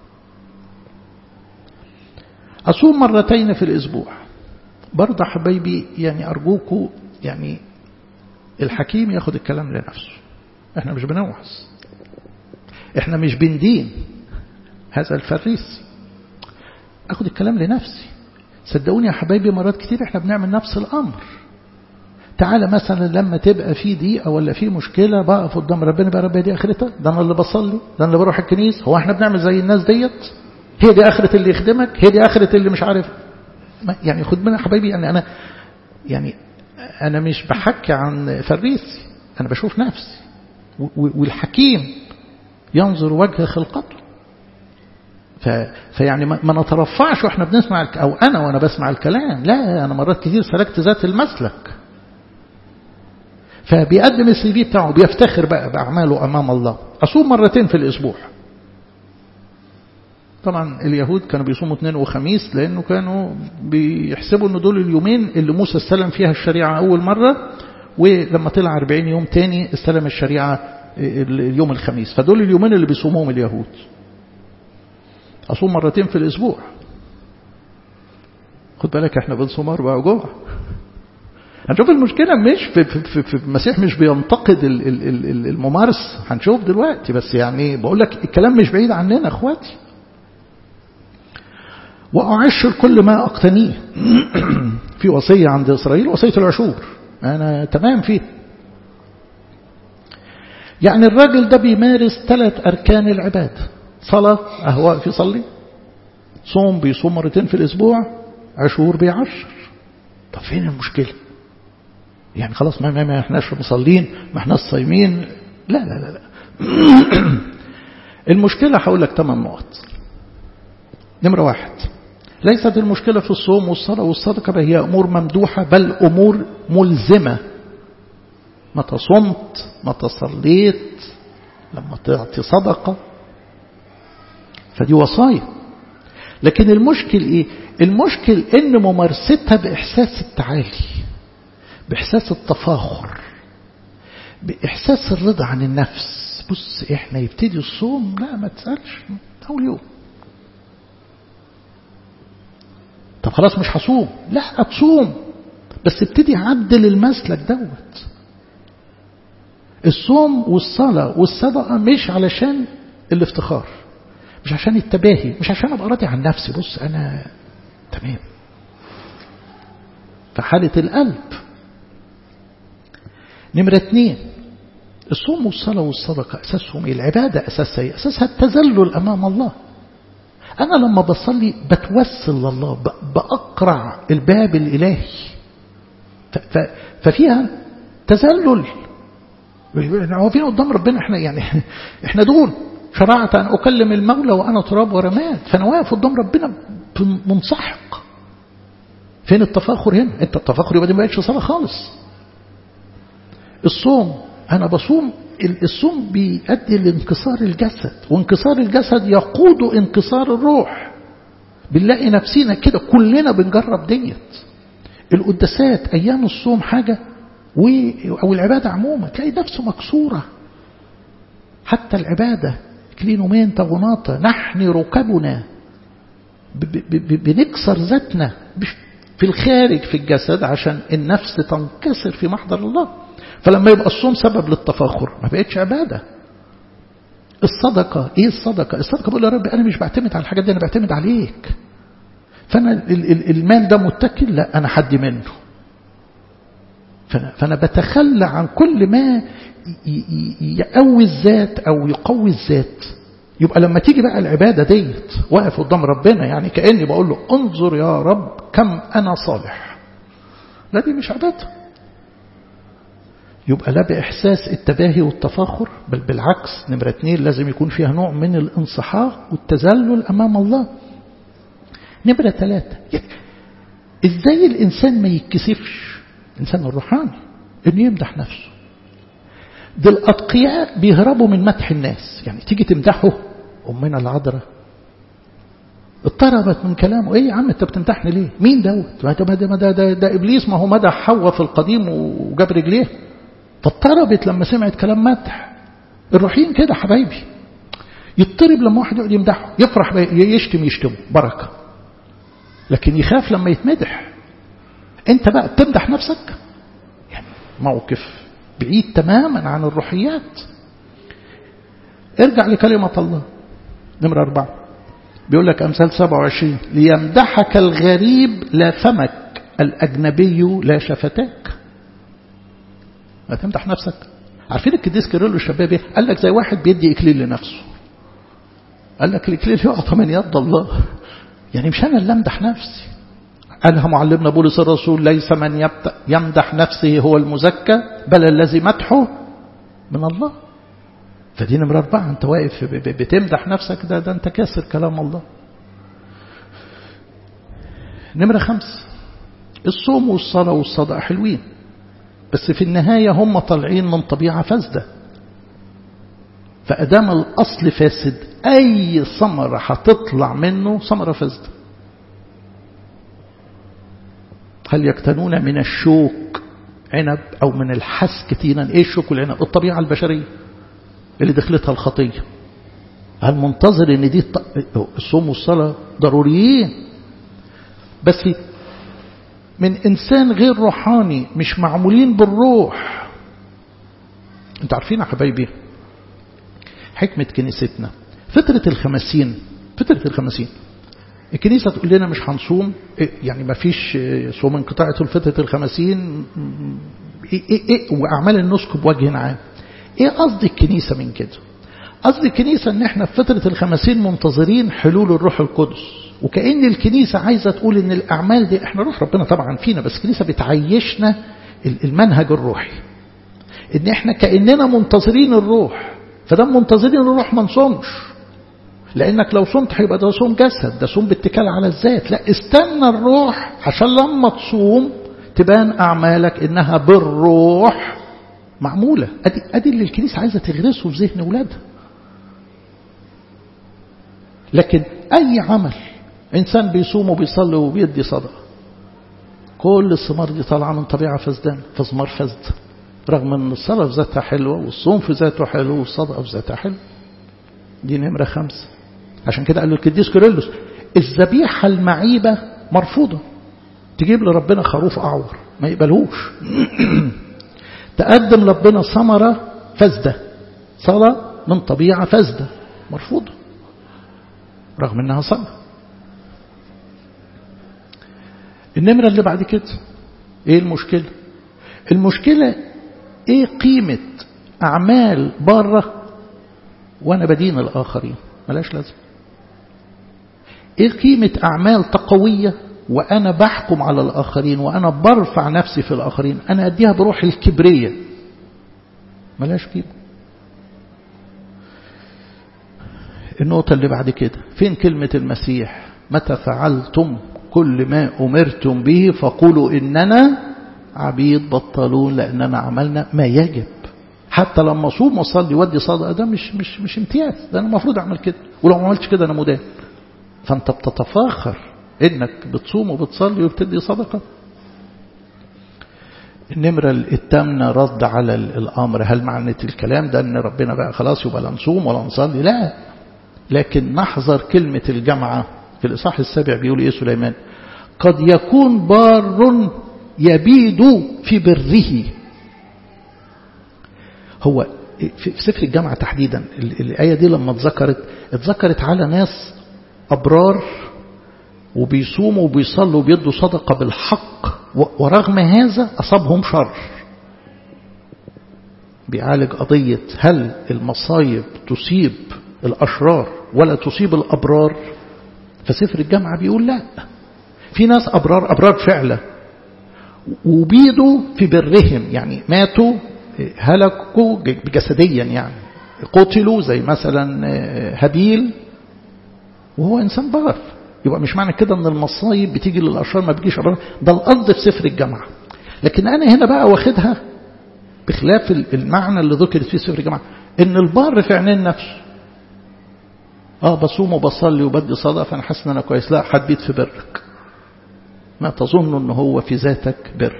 أصوم مرتين في الأسبوع برضه حبايبي يعني أرجوكوا يعني الحكيم ياخد الكلام لنفسه احنا مش بنوعظ احنا مش بندين هذا الفريسي أخذ الكلام لنفسي صدقوني يا حبايبي مرات كتير احنا بنعمل نفس الأمر تعالى مثلا لما تبقى في دقيقة ولا في مشكلة بقف قدام ربنا بقى ربنا دي آخرتها ده أنا اللي بصلي ده أنا اللي بروح الكنيسة هو احنا بنعمل زي الناس ديت هي دي آخرة اللي يخدمك هي دي آخرة اللي مش عارف يعني خد بالك يا حبايبي يعني أنا يعني أنا مش بحكي عن فريسي أنا بشوف نفسي والحكيم ينظر وجه خلقته فيعني ما نترفعش واحنا بنسمع او انا وانا بسمع الكلام لا انا مرات كتير سلكت ذات المسلك فبيقدم السي في بتاعه بيفتخر بقى باعماله امام الله اصوم مرتين في الاسبوع طبعا اليهود كانوا بيصوموا اثنين وخميس لانه كانوا بيحسبوا ان دول اليومين اللي موسى استلم فيها الشريعه اول مره ولما طلع 40 يوم تاني استلم الشريعه اليوم الخميس فدول اليومين اللي بيصوموهم اليهود أصوم مرتين في الأسبوع خد بالك احنا بنصوم أربع جمعة هنشوف المشكلة مش في, في, في, في المسيح مش بينتقد الممارس هنشوف دلوقتي بس يعني بقول لك الكلام مش بعيد عننا اخواتي وأعشر كل ما أقتنيه في وصية عند إسرائيل وصية العشور أنا تمام فيه يعني الراجل ده بيمارس ثلاث أركان العبادة صلاة أهواء في صلي صوم بيصوم مرتين في الأسبوع عشور بيعشر طب فين المشكلة يعني خلاص ما, ما, ما احناش مصلين ما احناش صايمين لا لا لا, لا. المشكلة هقول لك ثمان نقط نمرة واحد ليست المشكلة في الصوم والصلاة والصدقة بل هي أمور ممدوحة بل أمور ملزمة متى صمت متى صليت لما تعطي صدقة فدي وصايا لكن المشكل إيه المشكل إن ممارستها بإحساس التعالي بإحساس التفاخر بإحساس الرضا عن النفس بص إحنا يبتدي الصوم لا ما تسألش أول يوم طب خلاص مش هصوم لا اتصوم بس ابتدي عدل المسلك دوت الصوم والصلاة والصدقة مش علشان الافتخار مش عشان التباهي مش عشان ابقى راضي عن نفسي بص انا تمام فحالة القلب نمرة اتنين الصوم والصلاة والصدقة أساسهم إيه؟ العبادة أساسها إيه؟ أساسها التذلل أمام الله أنا لما بصلي بتوسل لله بأقرع الباب الإلهي ففيها تذلل واقفين قدام ربنا احنا يعني احنا دول شرعت أن أكلم المولى وأنا تراب ورماد فأنا واقف قدام ربنا منسحق فين التفاخر هنا انت التفاخر يبقى دي ما بقتش صلاة خالص الصوم أنا بصوم الصوم بيؤدي لانكسار الجسد وانكسار الجسد يقود انكسار الروح بنلاقي نفسينا كده كلنا بنجرب ديت القداسات أيام الصوم حاجة أو العبادة عموما تلاقي نفسه مكسورة حتى العبادة كلينومين تغناطة نحن ركبنا بنكسر ذاتنا في الخارج في الجسد عشان النفس تنكسر في محضر الله فلما يبقى الصوم سبب للتفاخر ما بقتش عبادة الصدقة ايه الصدقة الصدقة بقول يا رب انا مش بعتمد على الحاجات دي انا بعتمد عليك فانا المال ده متكل لا انا حد منه فأنا, فأنا بتخلى عن كل ما يقوي الذات أو يقوي الذات يبقى لما تيجي بقى العبادة ديت واقف قدام ربنا يعني كأني بقول له انظر يا رب كم أنا صالح لا دي مش عبادة يبقى لا بإحساس التباهي والتفاخر بل بالعكس نمرة اتنين لازم يكون فيها نوع من الانصحاق والتذلل أمام الله نمرة ثلاثة ازاي الإنسان ما يتكسفش الإنسان الروحاني إنه يمدح نفسه ده الأتقياء بيهربوا من مدح الناس يعني تيجي تمدحه أمنا العذراء اضطربت من كلامه ايه يا عم انت بتمدحني ليه مين دوت ما ده, ده, ده, ده ابليس ما هو مدح حواء في القديم وجاب رجليه فاضطربت لما سمعت كلام مدح الروحيين كده حبايبي يضطرب لما واحد يقعد يمدحه يفرح يشتم يشتمه بركه لكن يخاف لما يتمدح انت بقى بتمدح نفسك يعني موقف بعيد تماما عن الروحيات ارجع لكلمة الله نمرة أربعة بيقول لك أمثال 27 ليمدحك الغريب لا فمك الأجنبي لا شفتاك ما تمدح نفسك عارفين الكديس كيرلو الشباب ايه قال لك زي واحد بيدي إكليل لنفسه قال لك الإكليل يعطى من يد الله يعني مش أنا اللي أمدح نفسي قالها معلمنا بولس الرسول ليس من يمدح نفسه هو المزكى بل الذي مدحه من الله فدي نمرة أربعة أنت واقف بتمدح نفسك ده, ده أنت كاسر كلام الله نمرة خمس الصوم والصلاة والصدقة حلوين بس في النهاية هم طالعين من طبيعة فاسدة فأدام الأصل فاسد أي ثمرة هتطلع منه ثمرة فاسدة هل يكتنون من الشوك عنب أو من الحسك تينا إيه الشوك والعنب الطبيعة البشرية اللي دخلتها الخطية هل منتظر ان دي الصوم والصلاة ضروريين بس من إنسان غير روحاني مش معمولين بالروح انتوا عارفين يا حبايبي حكمة كنيستنا فترة الخمسين فترة الخمسين الكنيسة تقول لنا مش هنصوم يعني ما فيش صوم انقطاع طول فترة الخمسين إيه إيه إيه وأعمال النسك بوجه عام ايه قصد الكنيسة من كده قصد الكنيسة ان احنا في فترة الخمسين منتظرين حلول الروح القدس وكأن الكنيسة عايزة تقول ان الأعمال دي احنا روح ربنا طبعا فينا بس الكنيسة بتعيشنا المنهج الروحي ان احنا كأننا منتظرين الروح فده منتظرين الروح ما نصومش لانك لو صمت هيبقى ده صوم جسد ده صوم باتكال على الذات لا استنى الروح عشان لما تصوم تبان اعمالك انها بالروح معمولة ادي ادي اللي الكنيسة عايزة تغرسه في ذهن اولادها لكن اي عمل انسان بيصوم وبيصلي وبيدي صدقة كل الثمار دي طالعة من طبيعة فسدان فثمار فسد رغم ان الصلاة في ذاتها حلوة والصوم في ذاته حلو والصدقة في ذاتها حلوة دي نمرة خمسة عشان كده قال له القديس كيرلس الذبيحة المعيبة مرفوضة تجيب لربنا خروف أعور ما يقبلهوش تقدم ربنا ثمرة فاسدة صلاة من طبيعة فاسدة مرفوضة رغم انها صلاة النمرة اللي بعد كده ايه المشكلة المشكلة ايه قيمة اعمال بره وانا بدين الاخرين ملاش لازم ايه قيمة اعمال تقوية وانا بحكم على الاخرين وانا برفع نفسي في الاخرين انا اديها بروح الكبرية ملاش قيمة النقطة اللي بعد كده فين كلمة المسيح متى فعلتم كل ما أمرتم به فقولوا إننا عبيد بطلون لأننا عملنا ما يجب حتى لما أصوم وأصلي وأدي صدقة ده مش مش مش امتياز ده أنا المفروض أعمل كده ولو ما عملتش كده أنا مدان فأنت بتتفاخر إنك بتصوم وبتصلي وبتدي صدقة النمرة الثامنة رد على الأمر هل معنى الكلام ده أن ربنا بقى خلاص يبقى لا نصوم ولا نصلي لا لكن نحذر كلمة الجمعة في الإصحاح السابع بيقول إيه سليمان قد يكون بار يبيد في بره هو في سفر الجامعة تحديدا الآية دي لما اتذكرت اتذكرت على ناس أبرار وبيصوموا وبيصلوا وبيدوا صدقة بالحق ورغم هذا أصابهم شر بيعالج قضية هل المصايب تصيب الأشرار ولا تصيب الأبرار فسفر الجامعة بيقول لا في ناس أبرار أبرار فعلا وبيدوا في برهم يعني ماتوا هلكوا جسديا يعني قتلوا زي مثلا هابيل وهو إنسان بار يبقى مش معنى كده ان المصايب بتيجي للأشرار ما بتجيش أبرار ده القصد في سفر الجامعة لكن أنا هنا بقى واخدها بخلاف المعنى اللي ذكرت في سفر الجامعة ان البار في عينين نفسه اه بصوم وبصلي وبدي صدقة فانا حاسس ان انا كويس لا حبيت في برك ما تظن ان هو في ذاتك بر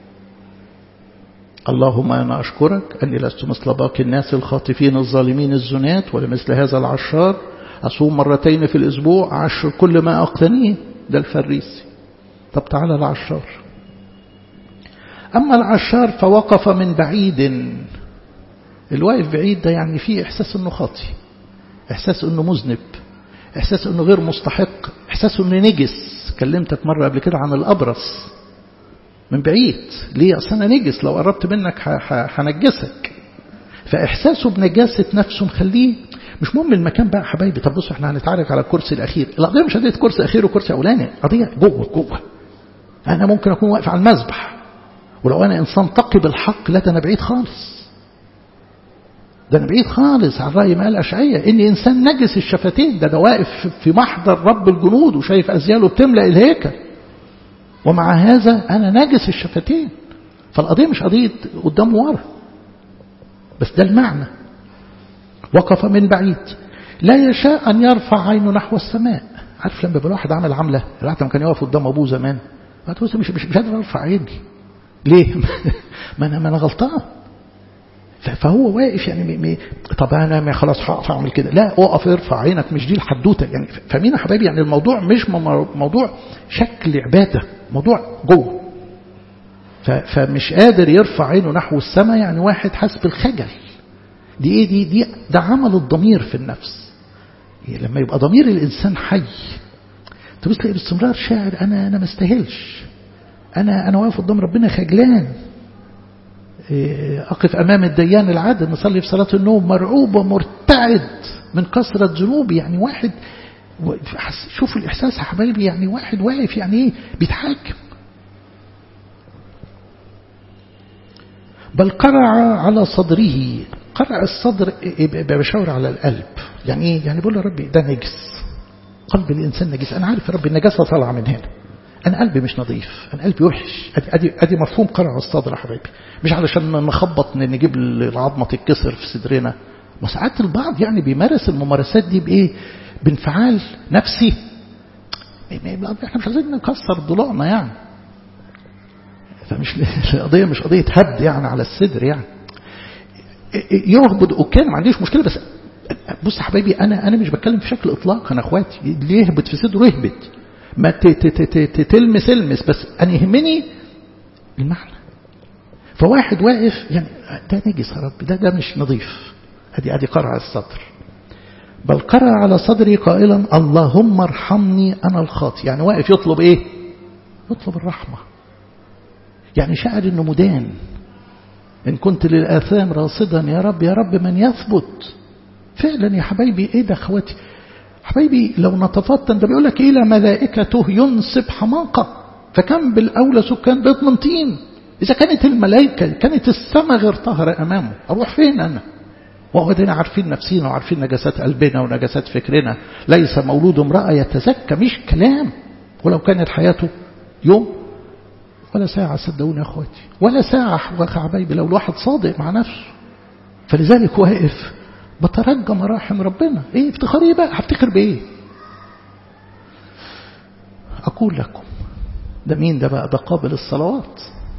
اللهم انا اشكرك اني لست مثل باقي الناس الخاطفين الظالمين الزنات ولا مثل هذا العشار اصوم مرتين في الاسبوع عشر كل ما اقتنيه ده الفريسي طب تعالى العشار اما العشار فوقف من بعيد الواقف بعيد ده يعني فيه احساس انه خاطي إحساس أنه مذنب إحساس أنه غير مستحق إحساس أنه نجس كلمتك مرة قبل كده عن الأبرص من بعيد ليه أصل أنا نجس لو قربت منك هنجسك فإحساسه بنجاسة نفسه مخليه مش مهم المكان بقى حبايبي طب بصوا احنا هنتعارك على الكرسي الأخير القضية مش قضية كرسي أخير وكرسي أولاني قضية جوه جوه أنا ممكن أكون واقف على المذبح ولو أنا إنسان تقي بالحق لا ده أنا بعيد خالص ده أنا بعيد خالص عن رأي ما قال أشعية إني إنسان نجس الشفتين ده ده واقف في محضر رب الجنود وشايف أزياله بتملأ الهيكل ومع هذا أنا نجس الشفتين فالقضية مش قضية قدام ورا بس ده المعنى وقف من بعيد لا يشاء أن يرفع عينه نحو السماء عارف لما يبقى الواحد عمل عملة الواحد كان يقف قدام أبوه زمان مش مش مش قادر أرفع عيني ليه؟ ما أنا ما أنا غلطان فهو واقف يعني مي طب انا ما خلاص هقف اعمل كده لا اقف ارفع عينك مش دي الحدوته يعني فاهمين يا حبايبي يعني الموضوع مش موضوع شكل عباده موضوع جوه فمش قادر يرفع عينه نحو السماء يعني واحد حاسس بالخجل دي ايه دي دي ده عمل الضمير في النفس لما يبقى ضمير الانسان حي تبص تلاقي باستمرار شاعر انا انا ما استاهلش انا انا واقف قدام ربنا خجلان اقف امام الديان العادل نصلي في صلاه النوم مرعوب ومرتعد من كثره ذنوبي يعني واحد شوفوا الاحساس يا حبايبي يعني واحد واقف يعني ايه بيتحاكم بل قرع على صدره قرع الصدر بشاور على القلب يعني ايه يعني بقول يا ربي ده نجس قلب الانسان نجس انا عارف يا ربي النجاسه طالعه من هنا انا قلبي مش نظيف انا قلبي وحش ادي ادي ادي مفهوم قرع الصدر يا حبايبي مش علشان نخبط نجيب العظمه تتكسر في صدرنا وساعات البعض يعني بيمارس الممارسات دي بايه بانفعال نفسي احنا مش عايزين نكسر ضلوعنا يعني فمش القضيه مش قضيه هبد يعني على الصدر يعني يهبط اوكي ما عنديش مشكله بس بص يا حبايبي انا انا مش بتكلم في شكل اطلاق انا اخواتي اللي يهبط في صدره يهبط ما تلمس المس بس انا يهمني المعنى فواحد واقف يعني ده نجس يا رب ده ده مش نظيف ادي ادي قرع الصدر بل قرع على صدري قائلا اللهم ارحمني انا الخاطي يعني واقف يطلب ايه يطلب الرحمه يعني شعر انه مدان ان كنت للاثام راصدا يا رب يا رب من يثبت فعلا يا حبايبي ايه ده اخواتي حبايبي لو نتفطن ده بيقول لك الى ملائكته ينصب حماقه فكم بالاولى سكان بيت من طين اذا كانت الملائكه كانت السماء غير طاهره امامه اروح فين انا وقعدنا عارفين نفسينا وعارفين نجاسات قلبنا ونجاسات فكرنا ليس مولود امرأة يتزكى مش كلام ولو كانت حياته يوم ولا ساعة صدقوني يا اخواتي ولا ساعة حبايبي لو الواحد صادق مع نفسه فلذلك واقف بترجى مراحم ربنا ايه افتخاري بقى هفتخر بايه اقول لكم ده مين ده بقى ده قابل الصلوات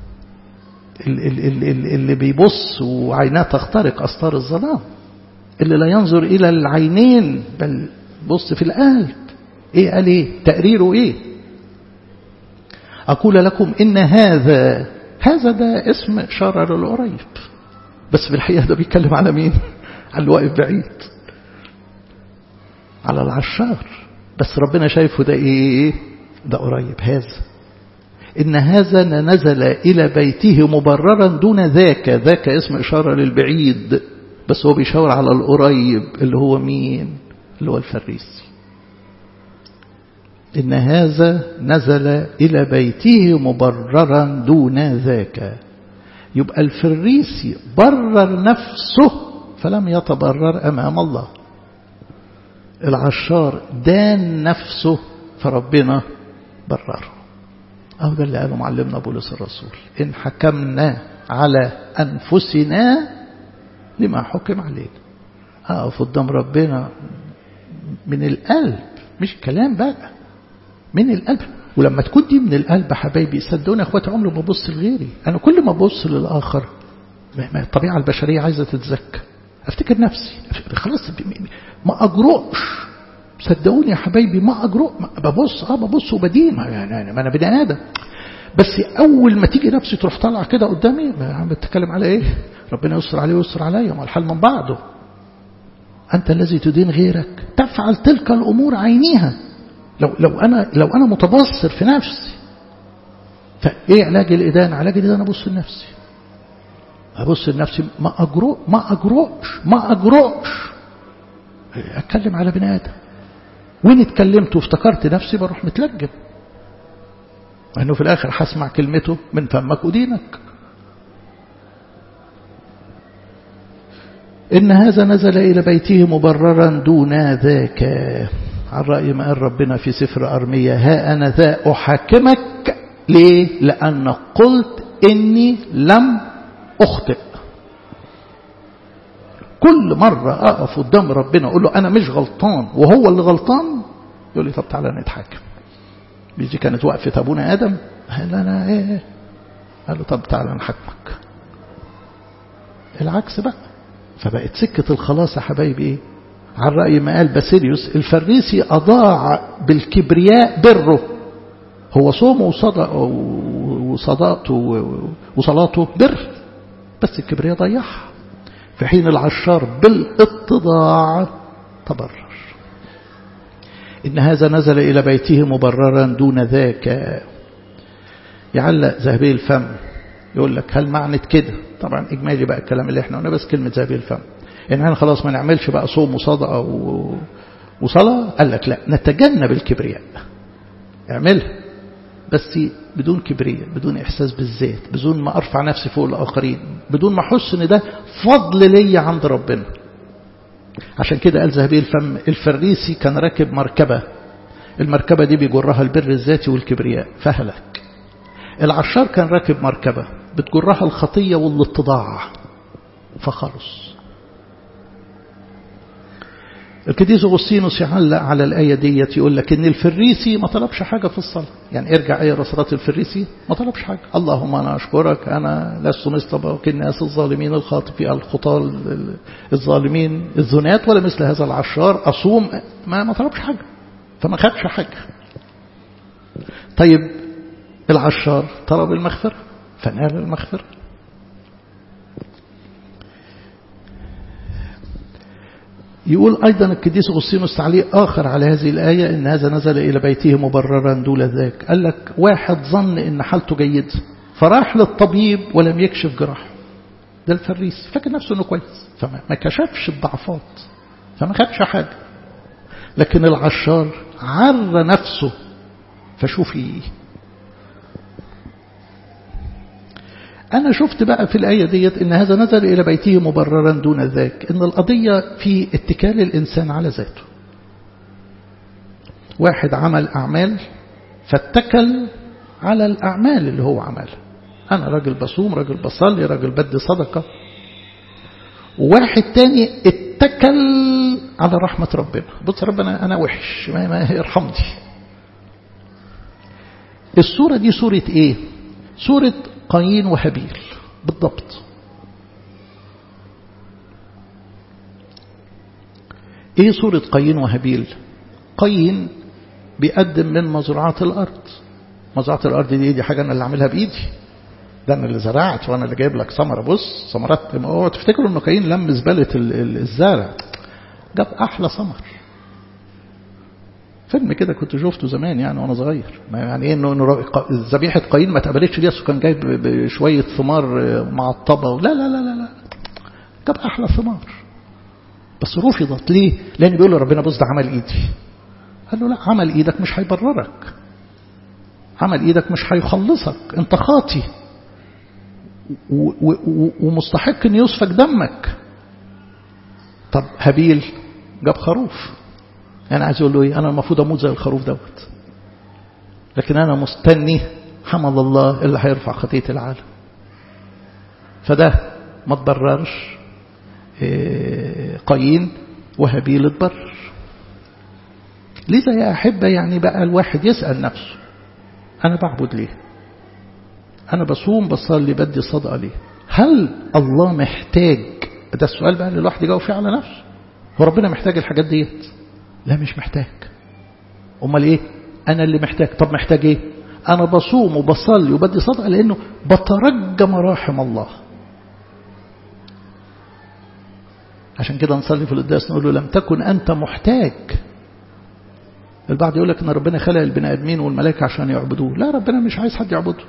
اللي بيبص وعيناه تخترق أستار الظلام اللي لا ينظر إلى العينين بل بص في القلب إيه قال إيه تقريره إيه أقول لكم إن هذا هذا ده اسم إشارة للقريب بس في الحقيقة ده بيتكلم على مين على الواقف بعيد على العشار بس ربنا شايفه ده إيه ده قريب هذا إن هذا نزل إلى بيته مبررا دون ذاك ذاك اسم إشارة للبعيد بس هو بيشاور على القريب اللي هو مين اللي هو الفريسي إن هذا نزل إلى بيته مبررا دون ذاك يبقى الفريسي برر نفسه فلم يتبرر أمام الله العشار دان نفسه فربنا برره أهو ده اللي قاله معلمنا بولس الرسول إن حكمنا على أنفسنا لما حكم علينا أقف قدام ربنا من القلب مش كلام بقى من القلب ولما تكون دي من القلب حبايبي صدقوني يا اخواتي عمري ما ابص لغيري انا كل ما ابص للاخر الطبيعه البشريه عايزه تتزكى افتكر نفسي خلاص ما اجرؤش صدقوني يا حبايبي ما أجرؤ ببص اه ببص وبدين يعني ما أنا بني آدم بس أول ما تيجي نفسي تروح طالعة كده قدامي عم بتتكلم على إيه ربنا يستر عليه ويستر عليا ما الحال من بعضه أنت الذي تدين غيرك تفعل تلك الأمور عينيها لو لو أنا لو أنا متبصر في نفسي فإيه علاج الإدانة علاج الإدانة أبص لنفسي أبص لنفسي ما أجرؤ ما أجرؤش ما أجرؤش أتكلم على بني آدم وين اتكلمت وافتكرت نفسي بروح متلجم وانه في الاخر هسمع كلمته من فمك ودينك ان هذا نزل الى بيته مبررا دون ذاك عن رأي ما قال ربنا في سفر أرمية ها أنا ذا أحاكمك ليه لأن قلت إني لم أخطئ كل مرة أقف قدام ربنا أقول له أنا مش غلطان وهو اللي غلطان يقول لي طب تعالى نتحاكم بيجي كانت وقفة أبونا آدم قال أنا إيه قال له طب تعالى نحاكمك العكس بقى فبقت سكة الخلاص يا حبايبي إيه عن رأي ما قال باسيليوس الفريسي أضاع بالكبرياء بره هو صومه وصدق وصداقته وصلاته بر بس الكبرياء ضيعها في حين العشار بالاتضاع تبرر إن هذا نزل إلى بيته مبررا دون ذاك يعلق ذهبي الفم يقول لك هل معنى كده طبعا إجمالي بقى الكلام اللي احنا قلنا بس كلمة ذهبي الفم إن احنا خلاص ما نعملش بقى صوم وصدقة وصلاة قال لك لا نتجنب الكبرياء اعملها بس بدون كبرياء بدون إحساس بالذات بدون ما أرفع نفسي فوق الآخرين بدون ما أحس إن ده فضل ليا عند ربنا عشان كده قال ذهبي الفم الفريسي كان راكب مركبة المركبة دي بيجرها البر الذاتي والكبرياء فهلك العشار كان راكب مركبة بتجرها الخطية والاتضاع فخلص القديس أغسطينوس يعلق على الآية ديت يقول لك إن الفريسي ما طلبش حاجة في الصلاة يعني ارجع آية رسالات الفريسي ما طلبش حاجة اللهم أنا أشكرك أنا لست مثل باقي الناس الظالمين الخاطفين الخطاة الظالمين الزنات ولا مثل هذا العشار أصوم ما ما طلبش حاجة فما خدش حاجة طيب العشار طلب المغفرة فنال المغفرة يقول أيضا القديس أغسطينوس تعليق آخر على هذه الآية إن هذا نزل إلى بيته مبررا دون ذاك قال لك واحد ظن إن حالته جيدة فراح للطبيب ولم يكشف جراحه ده الفريس فاكر نفسه إنه كويس فما كشفش الضعفات فما خدش حاجة لكن العشار عر نفسه فشوفي أنا شفت بقى في الآية ديت إن هذا نزل إلى بيته مبررا دون ذاك إن القضية في اتكال الإنسان على ذاته واحد عمل أعمال فاتكل على الأعمال اللي هو عملها أنا راجل بصوم راجل بصلي راجل بدي صدقة وواحد تاني اتكل على رحمة ربنا بص ربنا أنا وحش ما, ما يرحمني الصورة دي صورة إيه صورة قايين وهابيل بالضبط ايه صورة قايين وهابيل قايين بيقدم من مزرعات الارض مزرعة الارض دي دي حاجة انا اللي عاملها بايدي ده انا اللي زرعت وانا اللي جايب لك ثمرة بص ثمرات اوعوا تفتكروا انه قايين لم زبالة الزارع جاب احلى ثمر فيلم كده كنت شفته زمان يعني وانا صغير يعني ايه انه ذبيحه قايين ما اتقبلتش دي كان جايب بشويه ثمار معطبه لا لا لا لا لا جاب احلى ثمار بس رفضت ليه؟ لان بيقول له ربنا بص ده عمل ايدي قال له لا عمل ايدك مش هيبررك عمل ايدك مش هيخلصك انت خاطي ومستحق ان يسفك دمك طب هابيل جاب خروف أنا عايز أقول له إيه أنا المفروض أموت زي الخروف دوت لكن أنا مستني حمل الله اللي هيرفع خطية العالم فده ما تبررش قايين وهابيل اتبرر لذا يا أحبة يعني بقى الواحد يسأل نفسه أنا بعبد ليه أنا بصوم بصلي بدي صدقة ليه هل الله محتاج ده السؤال بقى اللي الواحد يجاوب فيه على نفسه هو ربنا محتاج الحاجات ديت لا مش محتاج امال ايه انا اللي محتاج طب محتاج ايه انا بصوم وبصلي وبدي صدقه لانه بترجى مراحم الله عشان كده نصلي في القداس نقول له لم تكن انت محتاج البعض يقول لك ان ربنا خلق البني ادمين والملائكه عشان يعبدوه لا ربنا مش عايز حد يعبده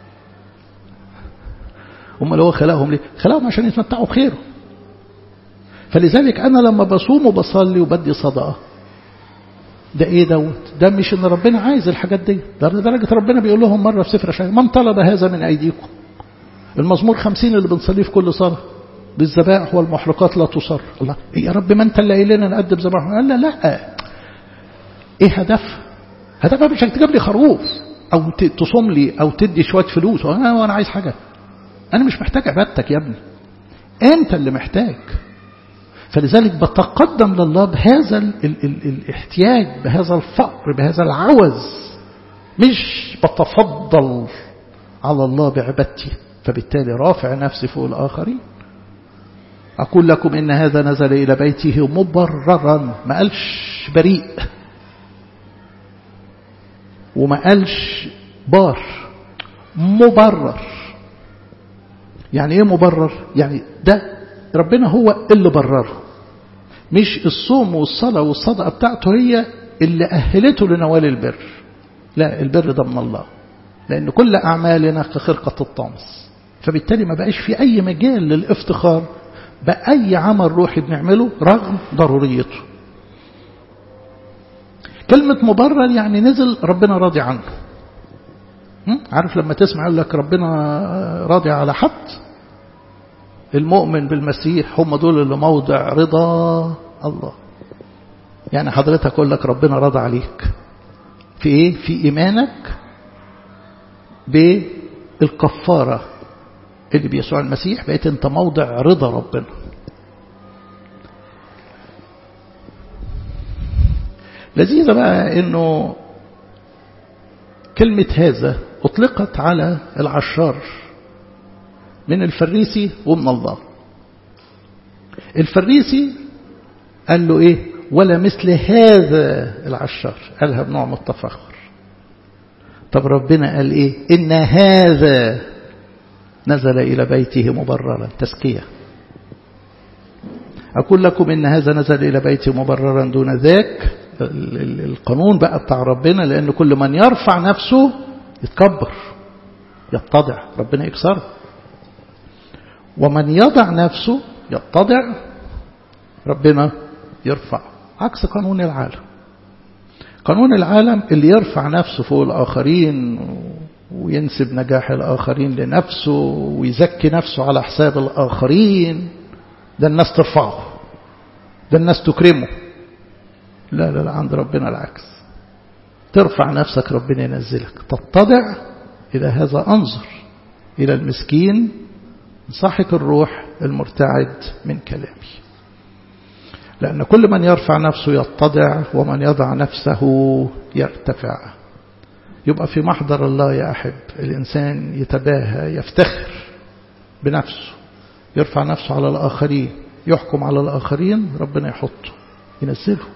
امال هو خلقهم ليه خلقهم عشان يتمتعوا بخيره فلذلك انا لما بصوم وبصلي وبدي صدقه ده ايه دوت ده مش ان ربنا عايز الحاجات دي ده لدرجه ربنا بيقول لهم مره في سفر اشعياء من طلب هذا من ايديكم المزمور خمسين اللي بنصليه في كل صلاه بالذبائح والمحرقات لا تصر الله يا رب ما انت اللي قايل لنا نقدم ذبائح قال لا لا ايه هدف هدفها مش تجيب لي خروف او تصوم لي او تدي شويه فلوس وانا وانا عايز حاجه انا مش محتاج عبادتك يا ابني انت اللي محتاج فلذلك بتقدم لله بهذا ال ال ال الاحتياج بهذا الفقر بهذا العوز مش بتفضل على الله بعبادتي فبالتالي رافع نفسي فوق الآخرين أقول لكم إن هذا نزل إلى بيته مبررا ما قالش بريء وما قالش بار مبرر يعني ايه مبرر يعني ده ربنا هو اللي برره مش الصوم والصلاة والصدقة بتاعته هي اللي أهلته لنوال البر لا البر ده من الله لأن كل أعمالنا كخرقة الطامس فبالتالي ما بقاش في أي مجال للافتخار بأي عمل روحي بنعمله رغم ضروريته كلمة مبرر يعني نزل ربنا راضي عنه عارف لما تسمع يقول لك ربنا راضي على حد المؤمن بالمسيح هم دول اللي موضع رضا الله يعني حضرتك أقول لك ربنا راضى عليك في إيه؟ في إيمانك بالكفارة اللي بيسوع المسيح بقيت أنت موضع رضا ربنا لذيذة بقى أنه كلمة هذا أطلقت على العشار من الفريسي ومن الله الفريسي قال له إيه ولا مثل هذا العشار قالها بنوع من التفاخر طب ربنا قال إيه إن هذا نزل إلى بيته مبررا تزكية أقول لكم إن هذا نزل إلى بيته مبررا دون ذاك القانون بقى بتاع ربنا لأن كل من يرفع نفسه يتكبر يتضع ربنا يكسره ومن يضع نفسه يتضع ربنا يرفع عكس قانون العالم قانون العالم اللي يرفع نفسه فوق الآخرين وينسب نجاح الآخرين لنفسه ويزكي نفسه على حساب الآخرين ده الناس ترفعه ده الناس تكرمه لا لا لا عند ربنا العكس ترفع نفسك ربنا ينزلك تتضع إلى هذا أنظر إلى المسكين صاحك الروح المرتعد من كلامي لأن كل من يرفع نفسه يتضع ومن يضع نفسه يرتفع يبقى في محضر الله يا أحب الإنسان يتباهى يفتخر بنفسه يرفع نفسه على الآخرين يحكم على الآخرين ربنا يحطه ينزله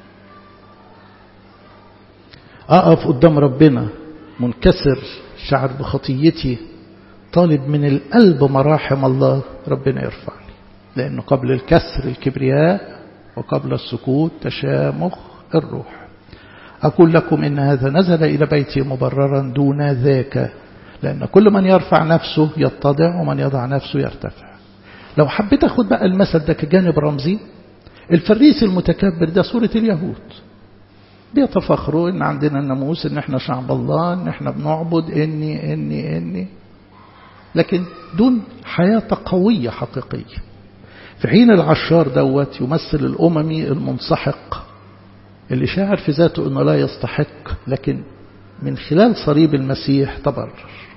أقف قدام ربنا منكسر شعر بخطيتي طالب من القلب مراحم الله ربنا يرفعني لأنه قبل الكسر الكبرياء وقبل السكوت تشامخ الروح أقول لكم إن هذا نزل إلى بيتي مبررا دون ذاك لأن كل من يرفع نفسه يتضع ومن يضع نفسه يرتفع لو حبيت أخذ بقى المثل ده كجانب رمزي الفريس المتكبر ده صورة اليهود بيتفخروا ان عندنا الناموس ان احنا شعب الله ان احنا بنعبد اني اني اني لكن دون حياة قوية حقيقية في حين العشار دوت يمثل الأممي المنسحق اللي شاعر في ذاته أنه لا يستحق لكن من خلال صليب المسيح تبرر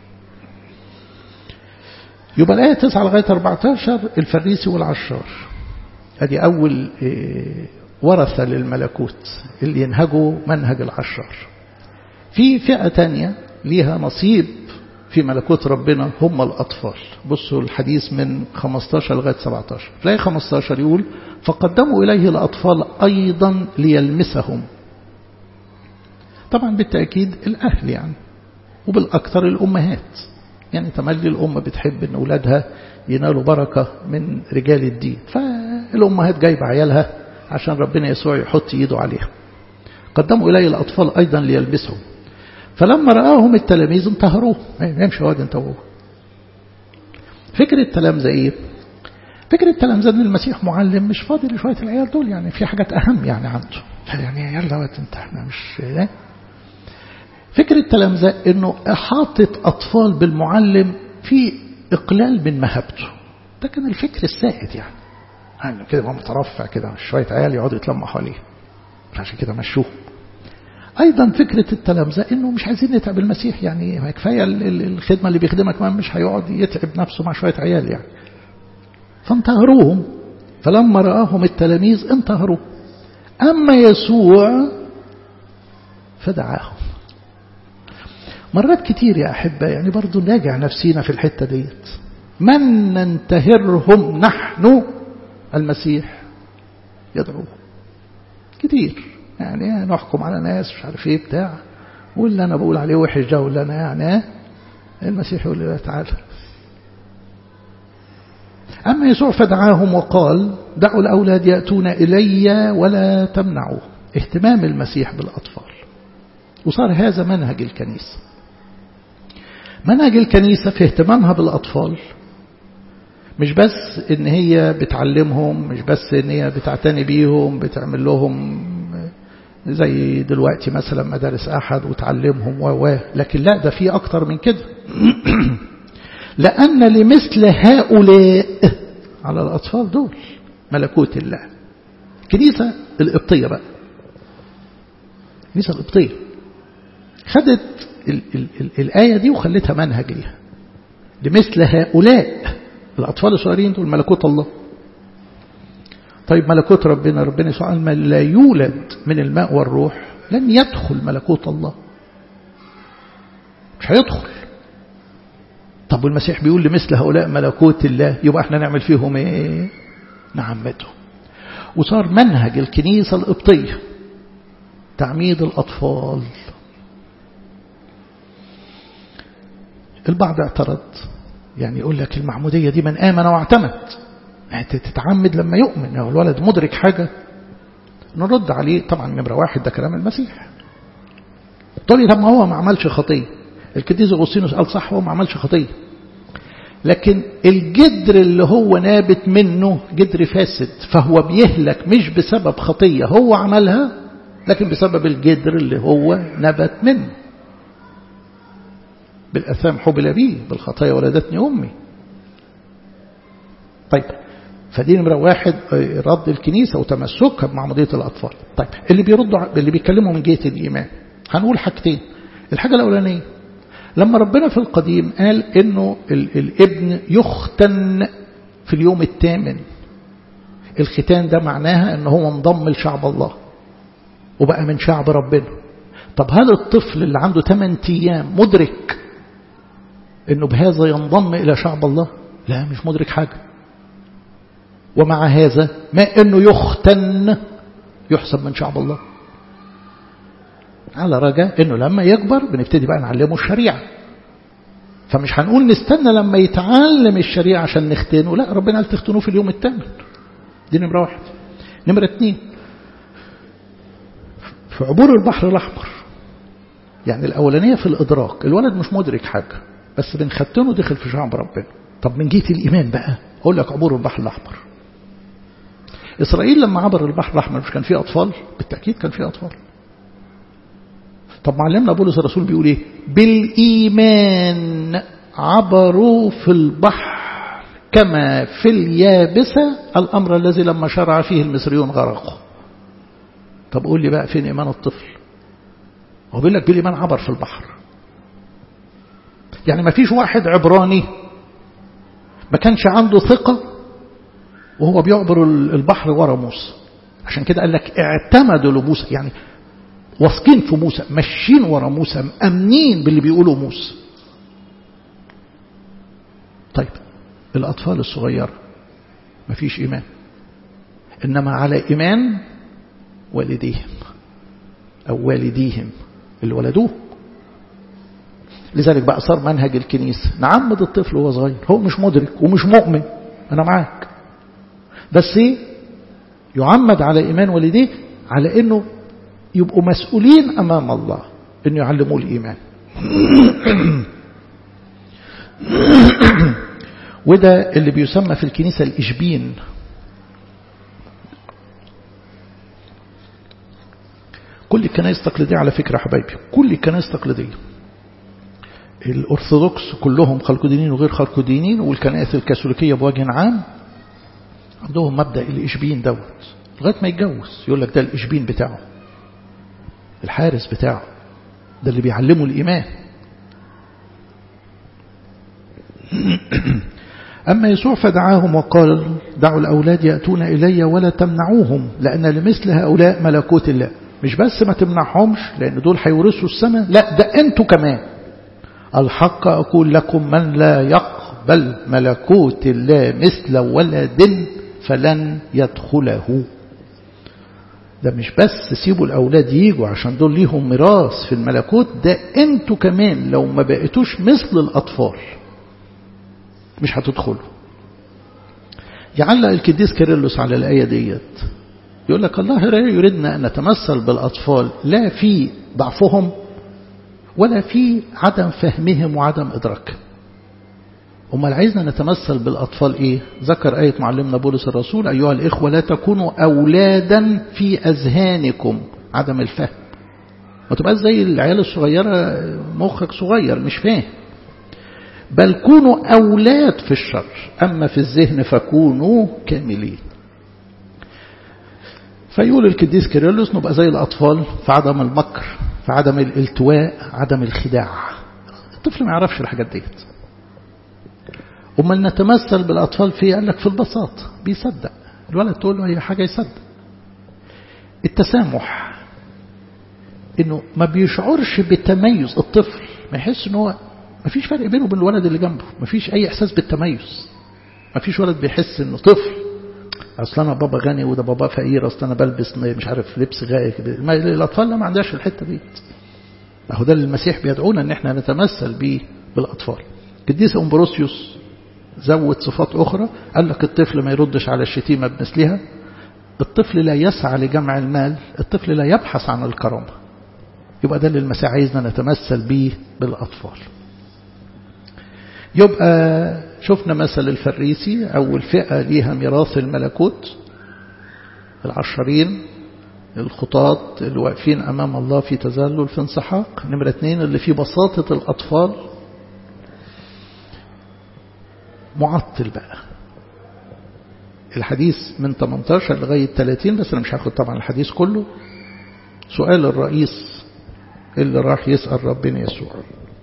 يبقى الآية 9 لغاية 14 الفريسي والعشار ادي أول ورثة للملكوت اللي ينهجوا منهج العشار في فئة تانية ليها نصيب في ملكوت ربنا هم الأطفال بصوا الحديث من 15 لغاية 17 تلاقي 15 يقول فقدموا إليه الأطفال أيضا ليلمسهم طبعا بالتأكيد الأهل يعني وبالأكثر الأمهات يعني تملي الأم بتحب أن أولادها ينالوا بركة من رجال الدين فالأمهات جايبة عيالها عشان ربنا يسوع يحط إيده عليها قدموا إليه الأطفال أيضا ليلبسهم فلما رآهم التلاميذ انتهروه يمشي واد انت وهو فكرة التلامذة ايه فكرة التلامذة ان المسيح معلم مش فاضي لشوية العيال دول يعني في حاجات اهم يعني عنده يعني يلا وقت انت احنا مش ايه فكرة التلامذة انه احاطة اطفال بالمعلم في اقلال من مهابته ده كان الفكر السائد يعني يعني كده هو مترفع كده شوية عيال يقعدوا يتلموا حواليه عشان كده مشوه أيضا فكرة التلامذة إنه مش عايزين نتعب المسيح يعني كفاية الخدمة اللي بيخدمها كمان مش هيقعد يتعب نفسه مع شوية عيال يعني فانتهروهم فلما رآهم التلاميذ انتهروا أما يسوع فدعاهم مرات كتير يا أحبة يعني برضو نراجع نفسينا في الحتة ديت من ننتهرهم نحن المسيح يدعوه كتير يعني نحكم على ناس مش عارف ايه بتاع واللي انا بقول عليه وحش ده واللي انا يعني المسيح يقول له تعالى أما يسوع فدعاهم وقال دعوا الأولاد يأتون إلي ولا تمنعوا اهتمام المسيح بالأطفال وصار هذا منهج الكنيسة منهج الكنيسة في اهتمامها بالأطفال مش بس ان هي بتعلمهم مش بس ان هي بتعتني بيهم بتعمل لهم زي دلوقتي مثلا مدارس أحد وتعلمهم و لكن لا ده في أكتر من كده لأن لمثل هؤلاء على الأطفال دول ملكوت الله كنيسة القبطية بقى كنيسة القبطية خدت ال ال ال الآية دي وخلتها منهج ليها لمثل هؤلاء الأطفال الصغيرين دول ملكوت الله طيب ملكوت ربنا ربنا يسوع من لا يولد من الماء والروح لن يدخل ملكوت الله مش هيدخل طب والمسيح بيقول لمثل هؤلاء ملكوت الله يبقى احنا نعمل فيهم ايه نعمته وصار منهج الكنيسة القبطية تعميد الأطفال البعض اعترض يعني يقول لك المعمودية دي من آمن واعتمد يعني تتعمد لما يؤمن لو الولد مدرك حاجة نرد عليه طبعا نمرة واحد ده كلام المسيح تقول لي طب ما هو ما عملش خطية الكديز أغسطينوس قال صح هو ما عملش خطية لكن الجدر اللي هو نابت منه جدر فاسد فهو بيهلك مش بسبب خطية هو عملها لكن بسبب الجدر اللي هو نبت منه بالأثام حبل بي بالخطايا ولدتني أمي طيب فدي نمرة واحد رد الكنيسة وتمسكها بمعمودية الأطفال طيب اللي بيردوا اللي بيتكلموا من جهة الإيمان هنقول حاجتين الحاجة الأولانية لما ربنا في القديم قال إنه الابن يختن في اليوم الثامن الختان ده معناها إن هو انضم لشعب الله وبقى من شعب ربنا طب هل الطفل اللي عنده 8 أيام مدرك إنه بهذا ينضم إلى شعب الله لا مش مدرك حاجة ومع هذا ما أنه يختن يحسب من شعب الله على رجاء أنه لما يكبر بنبتدي بقى نعلمه الشريعة فمش هنقول نستنى لما يتعلم الشريعة عشان نختنه لا ربنا قال تختنوه في اليوم الثامن دي نمرة واحد نمرة اتنين في عبور البحر الأحمر يعني الأولانية في الإدراك الولد مش مدرك حاجة بس بنختنه دخل في شعب ربنا طب من جهة الإيمان بقى أقول لك عبور البحر الأحمر إسرائيل لما عبر البحر الأحمر مش كان فيه أطفال بالتأكيد كان فيه أطفال طب معلمنا بولس الرسول بيقول إيه بالإيمان عبروا في البحر كما في اليابسة الأمر الذي لما شرع فيه المصريون غرقوا طب قول لي بقى فين إيمان الطفل هو بيقول لك بالإيمان عبر في البحر يعني ما فيش واحد عبراني ما كانش عنده ثقة وهو بيعبر البحر ورا موسى عشان كده قال لك اعتمدوا لموسى يعني واثقين في موسى ماشيين ورا موسى مأمنين باللي بيقوله موسى طيب الأطفال الصغيرة ما فيش إيمان إنما على إيمان والديهم أو والديهم اللي ولدوه لذلك بقى صار منهج الكنيسة نعمد الطفل وهو صغير هو مش مدرك ومش مؤمن أنا معاك بس ايه يعمد على إيمان والديه على أنه يبقوا مسؤولين أمام الله أنه يعلموا الإيمان وده اللي بيسمى في الكنيسة الإشبين كل الكنائس التقليدية على فكرة حبايبي كل الكنائس التقليدية الأرثوذكس كلهم خلقدينين وغير خلقدينين والكنائس الكاثوليكية بوجه عام عندهم مبدأ الإشبين دوت لغاية ما يتجوز يقول لك ده الإشبين بتاعه الحارس بتاعه ده اللي بيعلمه الإيمان أما يسوع فدعاهم وقال دعوا الأولاد يأتون إلي ولا تمنعوهم لأن لمثل هؤلاء ملكوت الله مش بس ما تمنعهمش لأن دول هيورثوا السماء لا ده أنتوا كمان الحق أقول لكم من لا يقبل ملكوت الله مثل ولد فلن يدخله ده مش بس سيبوا الأولاد يجوا عشان دول ليهم ميراث في الملكوت ده انتوا كمان لو ما بقيتوش مثل الأطفال مش هتدخلوا يعلق الكديس كيرلس على الآية ديت يقول لك الله لا يريدنا أن نتمثل بالأطفال لا في ضعفهم ولا في عدم فهمهم وعدم إدراكهم أمال عايزنا نتمثل بالأطفال إيه ذكر آية معلمنا بولس الرسول أيها الإخوة لا تكونوا أولادا في أذهانكم عدم الفهم ما تبقاش زي العيال الصغيرة مخك صغير مش فاهم بل كونوا أولاد في الشر أما في الذهن فكونوا كاملين فيقول الكديس كيرلس نبقى زي الأطفال في عدم المكر في عدم الالتواء عدم الخداع الطفل ما يعرفش الحاجات ديت أمال نتمثل بالأطفال في قال لك في البساطة بيصدق الولد تقول له أي حاجة يصدق التسامح إنه ما بيشعرش بتميز الطفل ما يحس إنه هو ما فيش فرق بينه وبين الولد اللي جنبه ما فيش أي إحساس بالتميز ما فيش ولد بيحس إنه طفل أصل أنا بابا غني وده بابا فقير أصل أنا بلبس مش عارف لبس غالي الأطفال لا ما عندهاش الحتة دي أهو ده اللي المسيح بيدعونا إن إحنا نتمثل بيه بالأطفال قديس أمبروسيوس زود صفات أخرى قال لك الطفل ما يردش على الشتيمة بمثلها الطفل لا يسعى لجمع المال الطفل لا يبحث عن الكرامة يبقى ده اللي المسيح عايزنا نتمثل به بالأطفال يبقى شفنا مثل الفريسي أول فئة ليها ميراث الملكوت العشرين الخطاط اللي واقفين أمام الله في تذلل في انسحاق نمرة اثنين اللي في بساطة الأطفال معطل بقى الحديث من 18 لغاية 30 بس أنا مش هاخد طبعا الحديث كله سؤال الرئيس اللي راح يسأل ربنا يسوع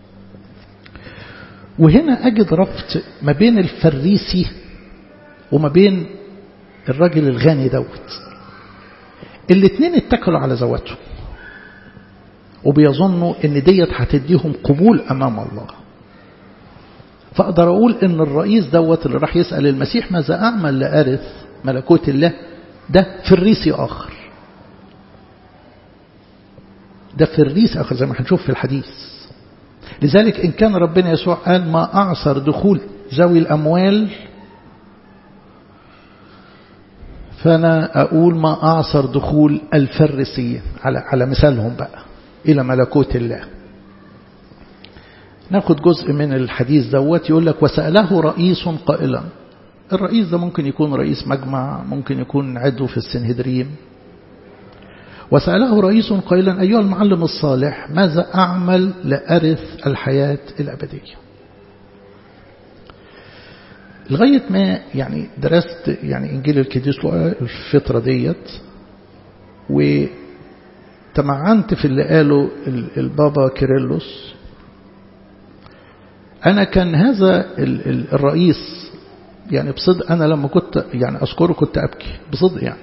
وهنا أجد ربط ما بين الفريسي وما بين الراجل الغني دوت الاثنين اتكلوا على ذواتهم وبيظنوا ان ديت هتديهم قبول امام الله فأقدر أقول إن الرئيس دوت اللي راح يسأل المسيح ماذا أعمل لأرث ملكوت الله ده فريسي آخر ده فريسي آخر زي ما هنشوف في الحديث لذلك إن كان ربنا يسوع قال ما أعصر دخول ذوي الأموال فأنا أقول ما أعصر دخول الفريسيين على على مثالهم بقى إلى ملكوت الله ناخد جزء من الحديث دوت يقول لك وسأله رئيس قائلا الرئيس ده ممكن يكون رئيس مجمع ممكن يكون عضو في السنهدريم وسأله رئيس قائلا أيها المعلم الصالح ماذا أعمل لأرث الحياة الأبدية لغاية ما يعني درست يعني إنجيل الكديس الفترة ديت وتمعنت في اللي قاله البابا كيرلس أنا كان هذا الرئيس يعني بصدق أنا لما كنت يعني أذكره كنت أبكي بصدق يعني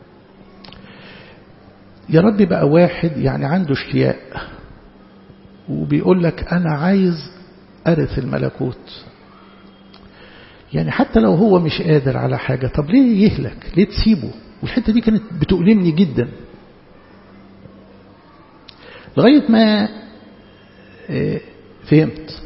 يا رب بقى واحد يعني عنده اشتياق وبيقول لك أنا عايز أرث الملكوت يعني حتى لو هو مش قادر على حاجة طب ليه يهلك ليه تسيبه والحتة دي كانت بتؤلمني جدا لغاية ما فهمت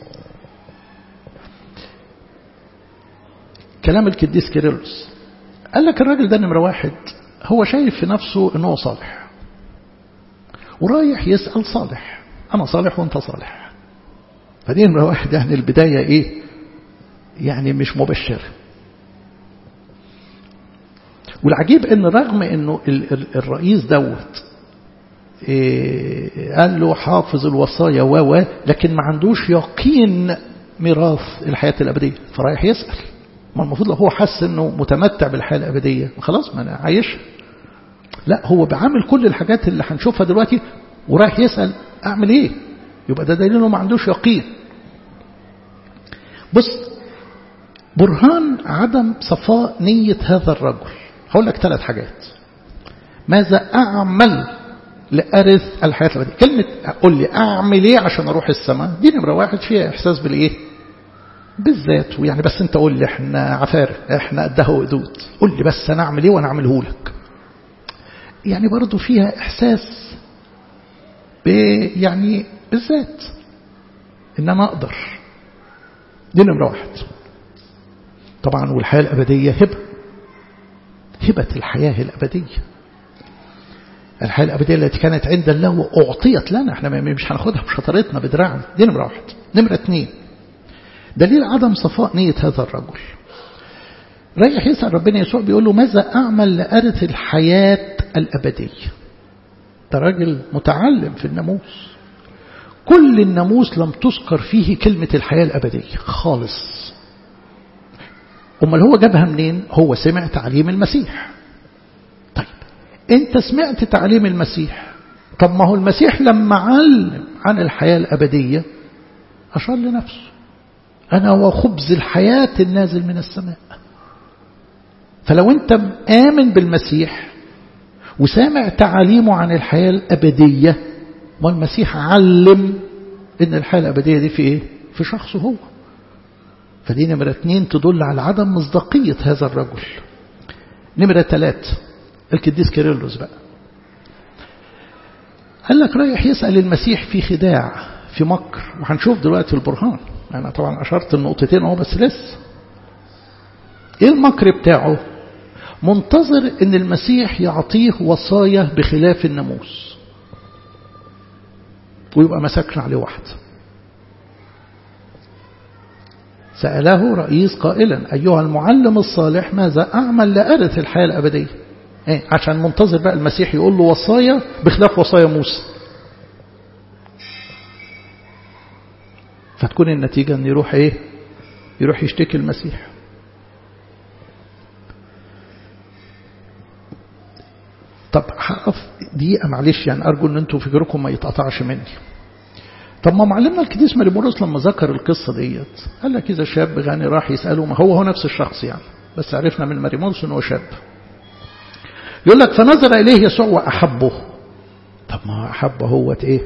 كلام الكديس كيرلس قال لك الراجل ده نمرة واحد هو شايف في نفسه انه صالح ورايح يسأل صالح أنا صالح وأنت صالح فدي نمرة واحد يعني البداية إيه يعني مش مبشر والعجيب ان رغم انه الرئيس دوت إيه قال له حافظ الوصايا و لكن ما عندوش يقين ميراث الحياة الأبدية فرايح يسأل ما المفروض لو هو حس انه متمتع بالحياة الأبدية خلاص ما انا عايشها لا هو بعمل كل الحاجات اللي هنشوفها دلوقتي ورايح يسأل اعمل ايه يبقى ده دليل انه ما عندوش يقين بص برهان عدم صفاء نية هذا الرجل هقول لك ثلاث حاجات ماذا أعمل لأرث الحياة الأبدية كلمة قول لي أعمل إيه عشان أروح السماء دي نمرة واحد فيها إحساس بالإيه بالذات ويعني بس أنت قول لي إحنا عفار إحنا قدها وقدود قول لي بس أنا أعمل إيه وأنا أعمله لك يعني برضو فيها إحساس يعني بالذات إن أنا أقدر دي نمرة واحد طبعا والحياة الأبدية هبة هبة الحياة الأبدية الحياة الأبدية التي كانت عند الله وأعطيت لنا احنا مش هناخدها بشطارتنا بدراعنا دي نمرة واحد نمرة اثنين دليل عدم صفاء نية هذا الرجل رايح يسأل ربنا يسوع بيقول له ماذا أعمل لأرث الحياة الأبدية ده راجل متعلم في الناموس كل الناموس لم تذكر فيه كلمة الحياة الأبدية خالص أمال هو جابها منين هو سمع تعليم المسيح طيب أنت سمعت تعليم المسيح طب ما هو المسيح لما علم عن الحياة الأبدية أشار لنفسه أنا وخبز الحياة النازل من السماء فلو أنت آمن بالمسيح وسامع تعاليمه عن الحياة الأبدية ما المسيح علم إن الحياة الأبدية دي في إيه؟ في شخصه هو فدي نمرة اتنين تدل على عدم مصداقية هذا الرجل نمرة ثلاثة الكديس كيرلس بقى قال لك رايح يسأل المسيح في خداع في مكر وهنشوف دلوقتي البرهان أنا طبعا أشرت النقطتين أهو بس لسه إيه المكر بتاعه منتظر ان المسيح يعطيه وصايا بخلاف الناموس ويبقى مسكنا عليه واحد سأله رئيس قائلا أيها المعلم الصالح ماذا أعمل لأرث الحياة الأبدية إيه؟ عشان منتظر بقى المسيح يقول له وصايا بخلاف وصايا موسى فتكون النتيجة أن يروح إيه يروح يشتكي المسيح طب هقف دقيقة معلش يعني أرجو أن أنتوا فكركم ما يتقطعش مني طب ما معلمنا الكديس مريموروس لما ذكر القصة ديت قال لك إذا شاب غني راح يسأله ما هو هو نفس الشخص يعني بس عرفنا من مريموروس أنه شاب يقول لك فنظر إليه يسوع وأحبه طب ما أحبه هو إيه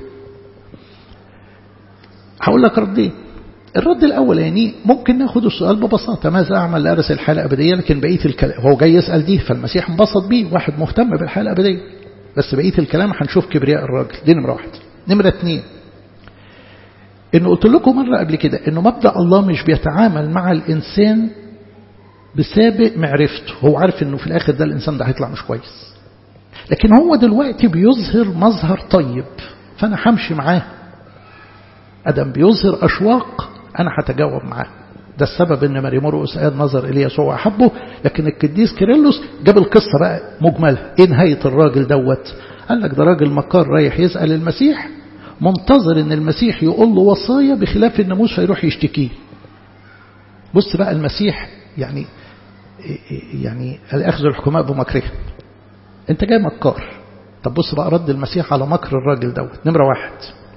هقول لك ردين الرد الأولاني ممكن ناخد السؤال ببساطة ماذا أعمل لأرث الحياة الأبدية لكن بقية الكلام هو جاي يسأل دي فالمسيح انبسط بيه واحد مهتم بالحياة الأبدية بس بقية الكلام هنشوف كبرياء الراجل دي نمرة واحد نمرة اتنين إنه قلت لكم مرة قبل كده إنه مبدأ الله مش بيتعامل مع الإنسان بسابق معرفته هو عارف إنه في الآخر ده الإنسان ده هيطلع مش كويس لكن هو دلوقتي بيظهر مظهر طيب فأنا همشي معاه أدم بيظهر أشواق أنا هتجاوب معاه ده السبب ان مريمورقس قال نظر إليه يسوع وأحبه لكن القديس كيرلس جاب القصة بقى مجملة ايه نهاية الراجل دوت قال لك ده راجل مكار رايح يسأل المسيح منتظر ان المسيح يقول له وصايا بخلاف الناموس فيروح يشتكيه بص بقى المسيح يعني يعني الأخذ الحكماء بمكرهم انت جاي مكار طب بص بقى رد المسيح على مكر الراجل دوت نمرة واحد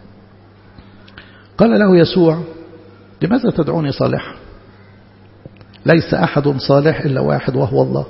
قال له يسوع لماذا تدعوني صالحا ليس أحد صالح إلا واحد وهو الله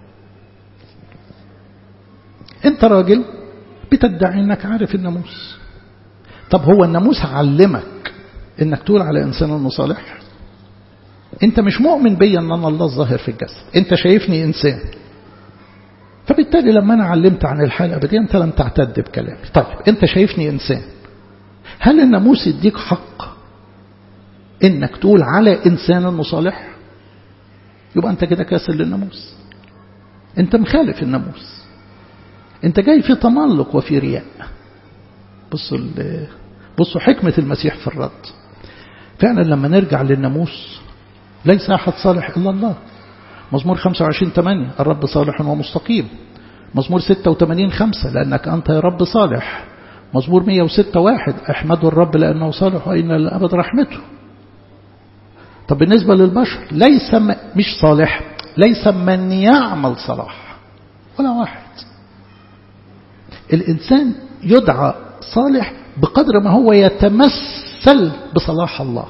أنت راجل بتدعي أنك عارف الناموس طب هو الناموس علمك أنك تقول على إنسان أنه صالح أنت مش مؤمن بي أن أنا الله الظاهر في الجسد أنت شايفني إنسان فبالتالي لما أنا علمت عن الحياة الأبدية أنت لم تعتد بكلامي طيب أنت شايفني إنسان هل الناموس يديك حق انك تقول على انسان انه صالح يبقى انت كده كاسر للناموس انت مخالف الناموس انت جاي في تملق وفي رياء بصوا بصوا حكمة المسيح في الرد فعلا لما نرجع للناموس ليس أحد صالح إلا الله مزمور 25 8 الرب صالح ومستقيم مزمور 86 5 لأنك أنت يا رب صالح مزمور 106 واحد احمدوا الرب لأنه صالح وإن للأبد رحمته طب بالنسبة للبشر ليس مش صالح ليس من يعمل صلاح ولا واحد الإنسان يدعى صالح بقدر ما هو يتمثل بصلاح الله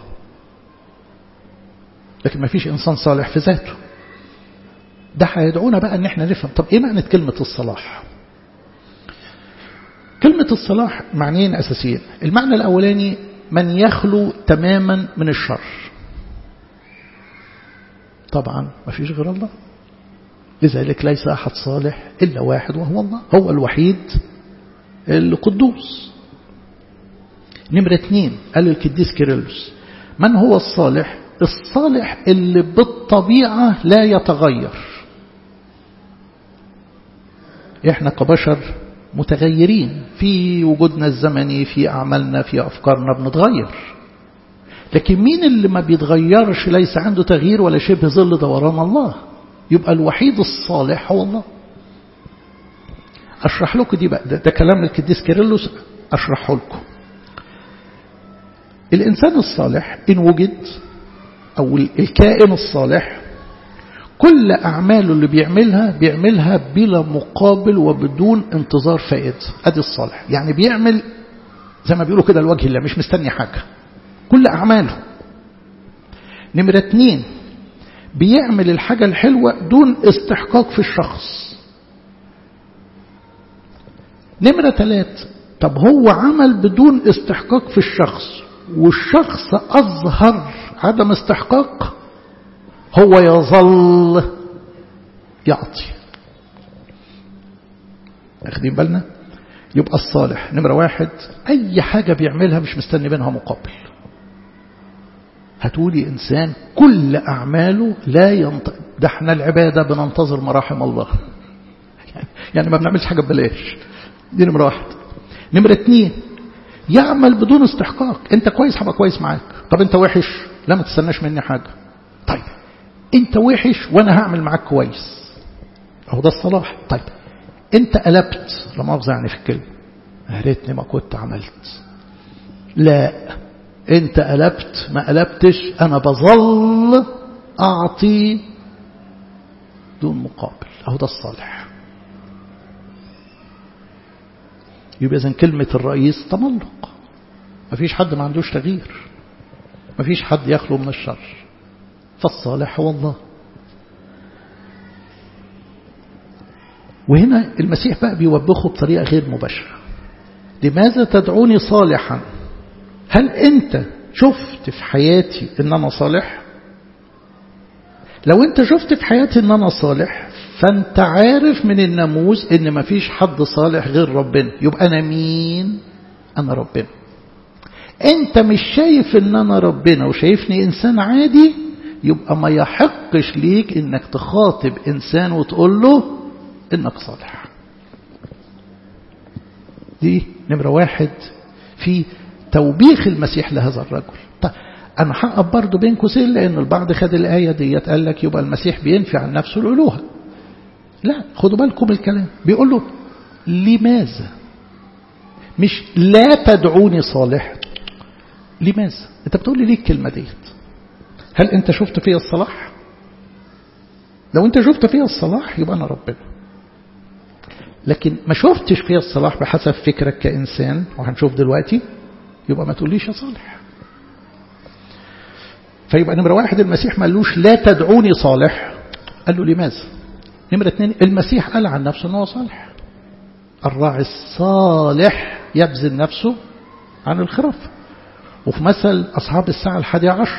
لكن ما فيش إنسان صالح في ذاته ده هيدعونا بقى ان احنا نفهم طب ايه معنى كلمة الصلاح كلمة الصلاح معنيين أساسيين المعنى الأولاني من يخلو تماما من الشر طبعا ما فيش غير الله لذلك ليس أحد صالح إلا واحد وهو الله هو الوحيد القدوس نمرة اثنين قال الكديس كيرلس من هو الصالح الصالح اللي بالطبيعة لا يتغير احنا كبشر متغيرين في وجودنا الزمني في أعمالنا في أفكارنا بنتغير لكن مين اللي ما بيتغيرش ليس عنده تغيير ولا شبه ظل دوران الله يبقى الوحيد الصالح هو الله أشرح لكم دي بقى ده, ده كلام الكديس كيرلس أشرحه لكم الإنسان الصالح إن وجد أو الكائن الصالح كل أعماله اللي بيعملها بيعملها بلا مقابل وبدون انتظار فائدة أدي الصالح يعني بيعمل زي ما بيقولوا كده الوجه الله مش مستني حاجة كل أعماله نمرة اتنين بيعمل الحاجة الحلوة دون استحقاق في الشخص نمرة ثلاث طب هو عمل بدون استحقاق في الشخص والشخص أظهر عدم استحقاق هو يظل يعطي أخدين بالنا يبقى الصالح نمرة واحد أي حاجة بيعملها مش مستني منها مقابل هتقولي إنسان كل أعماله لا ينطق ده احنا العبادة بننتظر مراحم الله يعني ما بنعملش حاجة ببلاش دي نمرة واحد نمرة اتنين يعمل بدون استحقاق انت كويس هبقى كويس معاك طب انت وحش لا ما تستناش مني حاجة طيب انت وحش وانا هعمل معاك كويس اهو ده الصلاح طيب انت قلبت لا مؤاخذة يعني في الكلمة يا ريتني ما كنت عملت لا انت قلبت ما قلبتش انا بظل اعطي دون مقابل اهو ده الصالح يبقى اذا كلمة الرئيس تملق مفيش حد ما عندوش تغيير مفيش حد يخلو من الشر فالصالح هو الله وهنا المسيح بقى بيوبخه بطريقة غير مباشرة لماذا تدعوني صالحا هل أنت شفت في حياتي أن أنا صالح لو أنت شفت في حياتي أن أنا صالح فأنت عارف من الناموس أن مفيش حد صالح غير ربنا يبقى أنا مين أنا ربنا أنت مش شايف أن أنا ربنا وشايفني إنسان عادي يبقى ما يحقش ليك انك تخاطب انسان وتقول له انك صالح دي نمرة واحد في توبيخ المسيح لهذا الرجل طيب انا هقف برضه بين قوسين لان البعض خد الايه ديت قال لك يبقى المسيح بينفي عن نفسه الالوهه لا خدوا بالكم الكلام بيقول له لماذا مش لا تدعوني صالح لماذا انت بتقول لي ليه الكلمه ديت هل انت شفت فيها الصلاح لو انت شفت فيها الصلاح يبقى انا ربنا لكن ما شفتش فيها الصلاح بحسب فكرك كإنسان وهنشوف دلوقتي يبقى ما تقوليش يا صالح فيبقى نمرة واحد المسيح ما قالوش لا تدعوني صالح قال له لماذا نمرة اثنين المسيح قال عن نفسه أنه صالح الراعي الصالح يبذل نفسه عن الخراف وفي مثل أصحاب الساعة الحادية عشر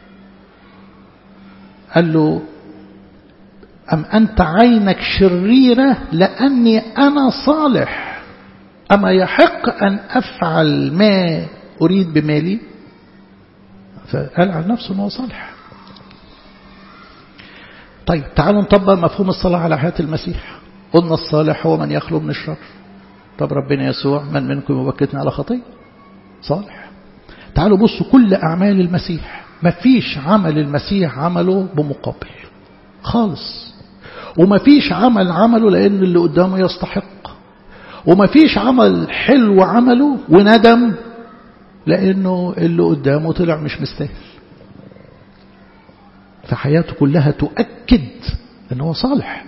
قال له أم أنت عينك شريرة لأني أنا صالح أما يحق أن أفعل ما أريد بمالي فقال عن نفسه أنه صالح طيب تعالوا نطبق مفهوم الصلاة على حياة المسيح قلنا الصالح هو من يخلو من الشر طب ربنا يسوع من منكم يوكتنا على خطية صالح تعالوا بصوا كل أعمال المسيح ما فيش عمل المسيح عمله بمقابل خالص وما فيش عمل عمله لأن اللي قدامه يستحق وما فيش عمل حلو عمله وندم لأنه اللي قدامه طلع مش مستاهل فحياته كلها تؤكد أنه صالح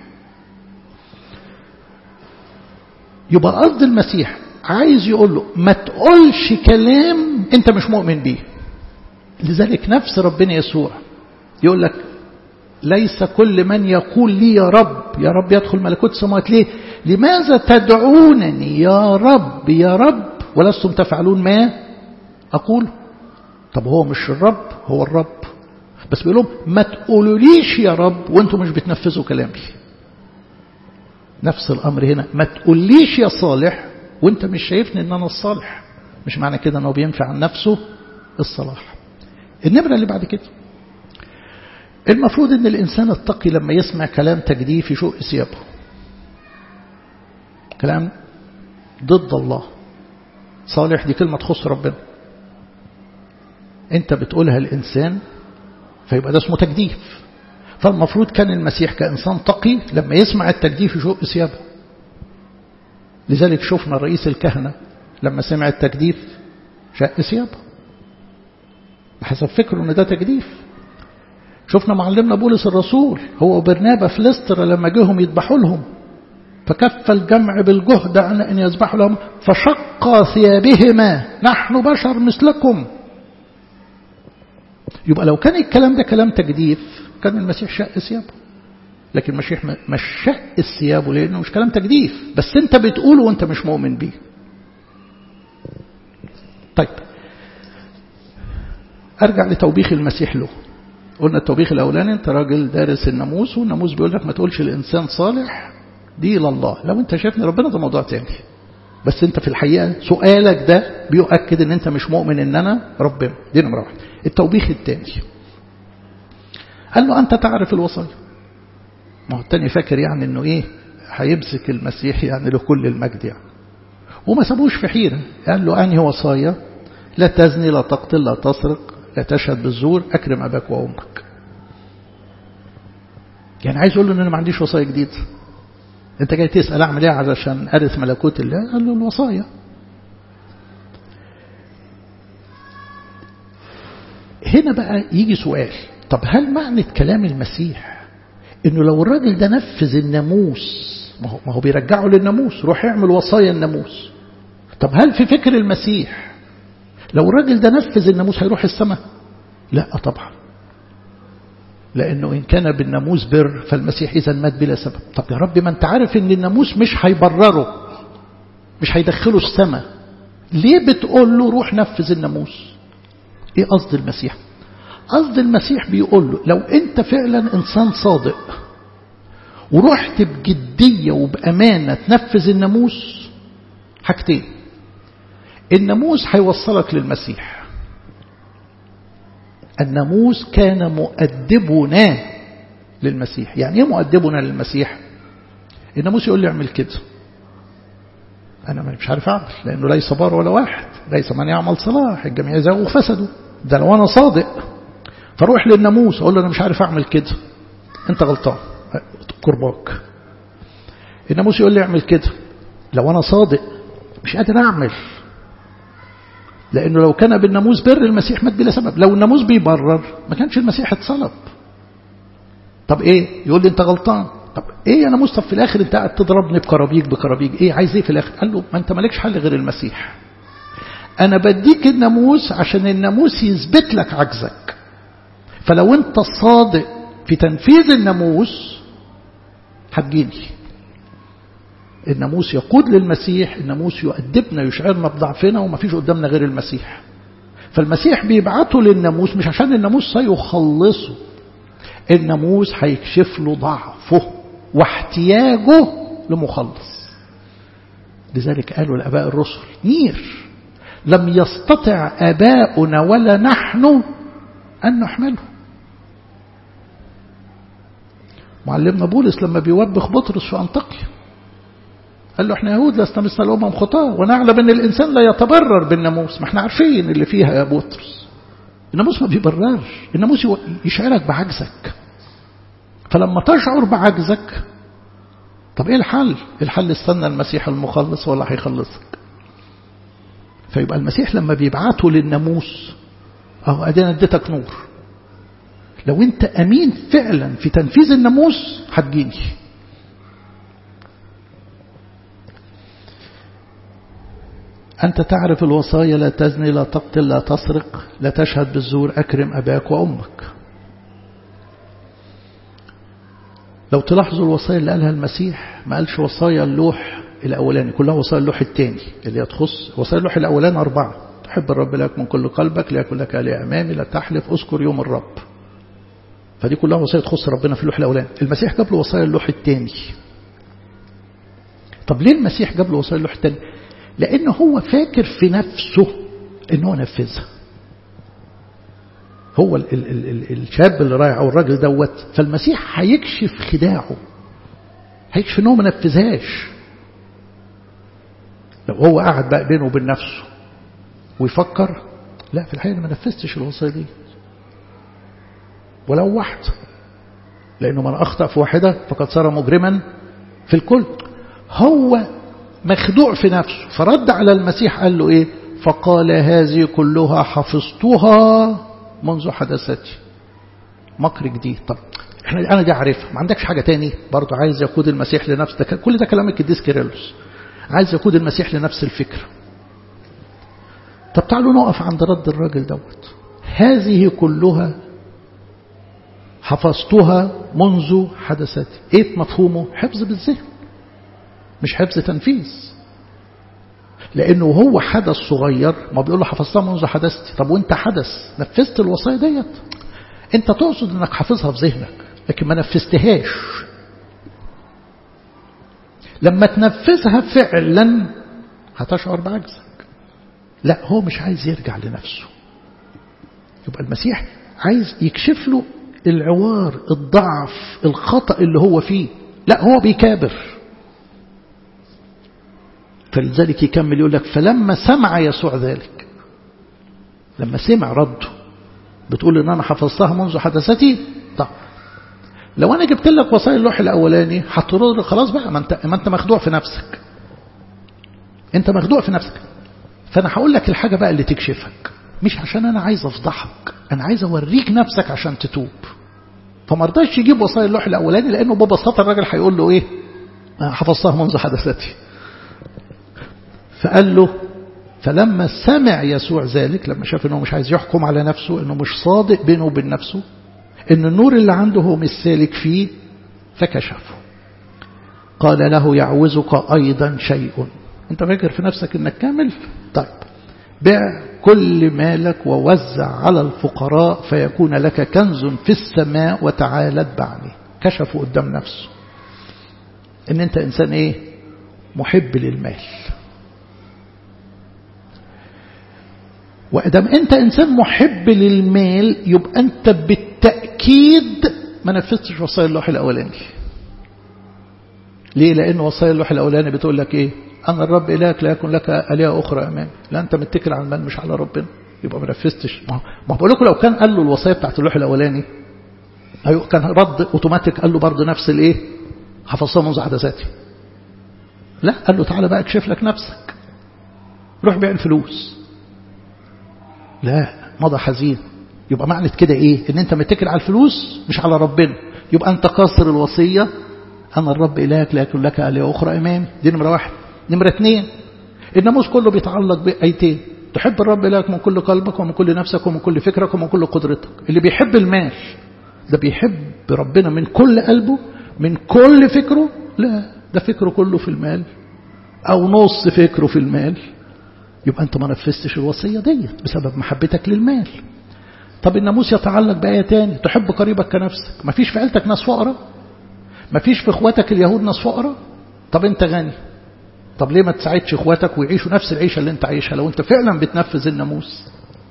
يبقى قصد المسيح عايز يقول له ما تقولش كلام انت مش مؤمن بيه لذلك نفس ربنا يسوع يقول لك ليس كل من يقول لي يا رب يا رب يدخل ملكوت السماوات ليه لماذا تدعونني يا رب يا رب ولستم تفعلون ما أقول طب هو مش الرب هو الرب بس بيقول لهم ما تقولوليش يا رب وانتم مش بتنفذوا كلامي نفس الأمر هنا ما تقوليش يا صالح وانت مش شايفني ان انا الصالح مش معنى كده انه بينفع عن نفسه الصلاح النمرة اللي بعد كده المفروض ان الانسان التقي لما يسمع كلام تجديف يشق ثيابه كلام ضد الله صالح دي كلمة تخص ربنا انت بتقولها الانسان فيبقى ده اسمه تجديف فالمفروض كان المسيح كإنسان تقي لما يسمع التجديف يشق ثيابه لذلك شفنا رئيس الكهنة لما سمع التجديف شق ثيابه بحسب فكره ان ده تجديف شفنا معلمنا بولس الرسول هو وبرنابا في لستر لما جيهم يذبحوا لهم فكف الجمع بالجهد عن أن يذبحوا لهم فشق ثيابهما نحن بشر مثلكم يبقى لو كان الكلام ده كلام تجديف كان المسيح شق ثيابه لكن المسيح مش شق ثيابه لأنه مش كلام تجديف بس أنت بتقوله وأنت مش مؤمن بيه طيب أرجع لتوبيخ المسيح له قلنا التوبيخ الأولاني أنت راجل دارس الناموس والناموس بيقول لك ما تقولش الإنسان صالح دي لله لو أنت شايفني ربنا ده موضوع تاني بس أنت في الحقيقة سؤالك ده بيؤكد أن أنت مش مؤمن أن أنا ربنا دي نمرة واحد التوبيخ الثاني قال له أنت تعرف الوصايا ما هو التاني فاكر يعني أنه إيه هيمسك المسيح يعني له كل المجد يعني وما سابوش في حيرة قال له أنهي وصايا لا تزني لا تقتل لا تسرق لا تشهد بالزور أكرم أباك وأمك يعني عايز يقول له أن أنا ما عنديش وصايا جديدة أنت جاي تسأل أعمل إيه علشان أرث ملكوت الله قال له الوصايا هنا بقى يجي سؤال طب هل معنى كلام المسيح انه لو الراجل ده نفذ الناموس ما هو, ما هو بيرجعه للناموس روح اعمل وصايا الناموس طب هل في فكر المسيح لو الراجل ده نفذ الناموس هيروح السماء لا طبعا لأنه إن كان بالناموس بر فالمسيح إذا مات بلا سبب طب يا رب ما أنت عارف إن الناموس مش هيبرره مش هيدخله السماء ليه بتقول له روح نفذ الناموس إيه قصد المسيح قصد المسيح بيقول له لو أنت فعلا إنسان صادق ورحت بجدية وبأمانة تنفذ الناموس حاجتين الناموس هيوصلك للمسيح الناموس كان مؤدبنا للمسيح يعني ايه مؤدبنا للمسيح الناموس يقول لي اعمل كده انا مش عارف اعمل لانه ليس بار ولا واحد ليس من يعمل صلاح الجميع زاغوا وفسدوا ده لو انا صادق فاروح للناموس اقول له انا مش عارف اعمل كده انت غلطان كرباك الناموس يقول لي اعمل كده لو انا صادق مش قادر اعمل لأنه لو كان بالناموس بر المسيح مات بلا سبب لو الناموس بيبرر ما كانش المسيح اتصلب طب ايه يقول لي انت غلطان طب ايه يا ناموس طب في الاخر انت قاعد تضربني بكرابيك بكرابيك ايه عايز ايه في الاخر قال له ما انت مالكش حل غير المسيح انا بديك الناموس عشان الناموس يثبت لك عجزك فلو انت صادق في تنفيذ الناموس هتجيني الناموس يقود للمسيح الناموس يؤدبنا يشعرنا بضعفنا وما فيش قدامنا غير المسيح فالمسيح بيبعته للناموس مش عشان الناموس سيخلصه الناموس هيكشف له ضعفه واحتياجه لمخلص لذلك قالوا الآباء الرسل نير لم يستطع آباؤنا ولا نحن أن نحمله معلمنا بولس لما بيوبخ بطرس في أنطاكيا قال له احنا يهود لسنا مثل الأمم خطاة ونعلم ان الإنسان لا يتبرر بالناموس ما احنا عارفين اللي فيها يا بطرس الناموس ما بيبررش الناموس يشعرك بعجزك فلما تشعر بعجزك طب ايه الحل الحل استنى المسيح المخلص ولا هيخلصك فيبقى المسيح لما بيبعته للناموس اهو ادينا اديتك نور لو انت امين فعلا في تنفيذ الناموس هتجيني أنت تعرف الوصايا لا تزني لا تقتل لا تسرق لا تشهد بالزور أكرم أباك وأمك لو تلاحظوا الوصايا اللي قالها المسيح ما قالش وصايا اللوح الأولاني كلها وصايا اللوح الثاني اللي تخص وصايا اللوح الأولاني أربعة تحب الرب لك من كل قلبك ليكن لك آلهة أمامي لا تحلف أذكر يوم الرب فدي كلها وصايا تخص ربنا في اللوح الأولاني المسيح جاب له وصايا اللوح الثاني طب ليه المسيح جاب له وصايا اللوح الثاني لأنه هو فاكر في نفسه إن هو نفذها هو ال ال ال ال الشاب اللي رايح أو الراجل دوت فالمسيح هيكشف خداعه هيكشف إن هو ما نفذهاش لو هو قاعد بقى بينه وبين نفسه ويفكر لا في الحقيقة ما نفذتش الوصية دي ولو واحدة لأنه من أخطأ في واحدة فقد صار مجرما في الكل هو مخدوع في نفسه فرد على المسيح قال له إيه فقال هذه كلها حفظتها منذ حدثتي مكر جديد طب احنا انا دي عارفها ما عندكش حاجه تاني برضه عايز يقود المسيح لنفس ده كل ده كلام القديس كيرلس عايز يقود المسيح لنفس الفكره طب تعالوا نقف عند رد الراجل دوت هذه كلها حفظتها منذ حدثتي ايه مفهومه حفظ بالذهن مش حفظ تنفيذ لانه هو حدث صغير ما بيقول له حفظتها منذ حدثتي طب وانت حدث نفذت الوصايا ديت انت تقصد انك حافظها في ذهنك لكن ما نفذتهاش لما تنفذها فعلا هتشعر بعجزك لا هو مش عايز يرجع لنفسه يبقى المسيح عايز يكشف له العوار الضعف الخطأ اللي هو فيه لا هو بيكابر فلذلك يكمل يقول لك فلما سمع يسوع ذلك لما سمع رده بتقول ان انا حفظتها منذ حدثتي طب لو انا جبت لك وصايا اللوح الاولاني هترد خلاص بقى ما انت ما انت مخدوع في نفسك انت مخدوع في نفسك فانا هقول لك الحاجه بقى اللي تكشفك مش عشان انا عايز افضحك انا عايز اوريك نفسك عشان تتوب فما رضاش يجيب وصايا اللوح الاولاني لانه ببساطه الراجل هيقول له ايه حفظتها منذ حدثتي فقال له فلما سمع يسوع ذلك لما شاف انه مش عايز يحكم على نفسه انه مش صادق بينه وبين نفسه ان النور اللي عنده هو مش سالك فيه فكشفه قال له يعوزك ايضا شيء انت فاكر في نفسك انك كامل طيب بيع كل مالك ووزع على الفقراء فيكون لك كنز في السماء وتعالى اتبعني كشفه قدام نفسه ان انت انسان ايه محب للمال وإدام أنت إنسان محب للمال يبقى أنت بالتأكيد ما نفذتش وصايا اللوح الأولاني ليه لأن وصايا اللوح الأولاني بتقول لك إيه أنا الرب إلهك لا يكون لك آلهة أخرى أمامي لا أنت متكل على المال مش على ربنا يبقى ما نفذتش ما بقول لكم لو كان قال له الوصايا بتاعت اللوح الأولاني أيوة كان رد أوتوماتيك قال له برضه نفس الإيه حفظتها منذ حدثاتي لا قال له تعالى بقى اكشف لك نفسك روح بيع الفلوس لا مضى حزين يبقى معنى كده ايه ان انت متكل على الفلوس مش على ربنا يبقى انت قاصر الوصية انا الرب الهك لا يكون لك آلهة اخرى امامي دي نمرة واحد نمرة اثنين الناموس كله بيتعلق بآيتين تحب الرب إلهك من كل قلبك ومن كل نفسك ومن كل فكرك ومن كل قدرتك اللي بيحب المال ده بيحب ربنا من كل قلبه من كل فكره لا ده فكره كله في المال أو نص فكره في المال يبقى أنت ما نفذتش الوصية ديت بسبب محبتك للمال طب الناموس يتعلق بآية تاني تحب قريبك كنفسك ما فيش في عيلتك ناس فقراء ما فيش في اخواتك اليهود ناس فقراء طب انت غني طب ليه ما تساعدش اخواتك ويعيشوا نفس العيشة اللي انت عايشها لو انت فعلا بتنفذ الناموس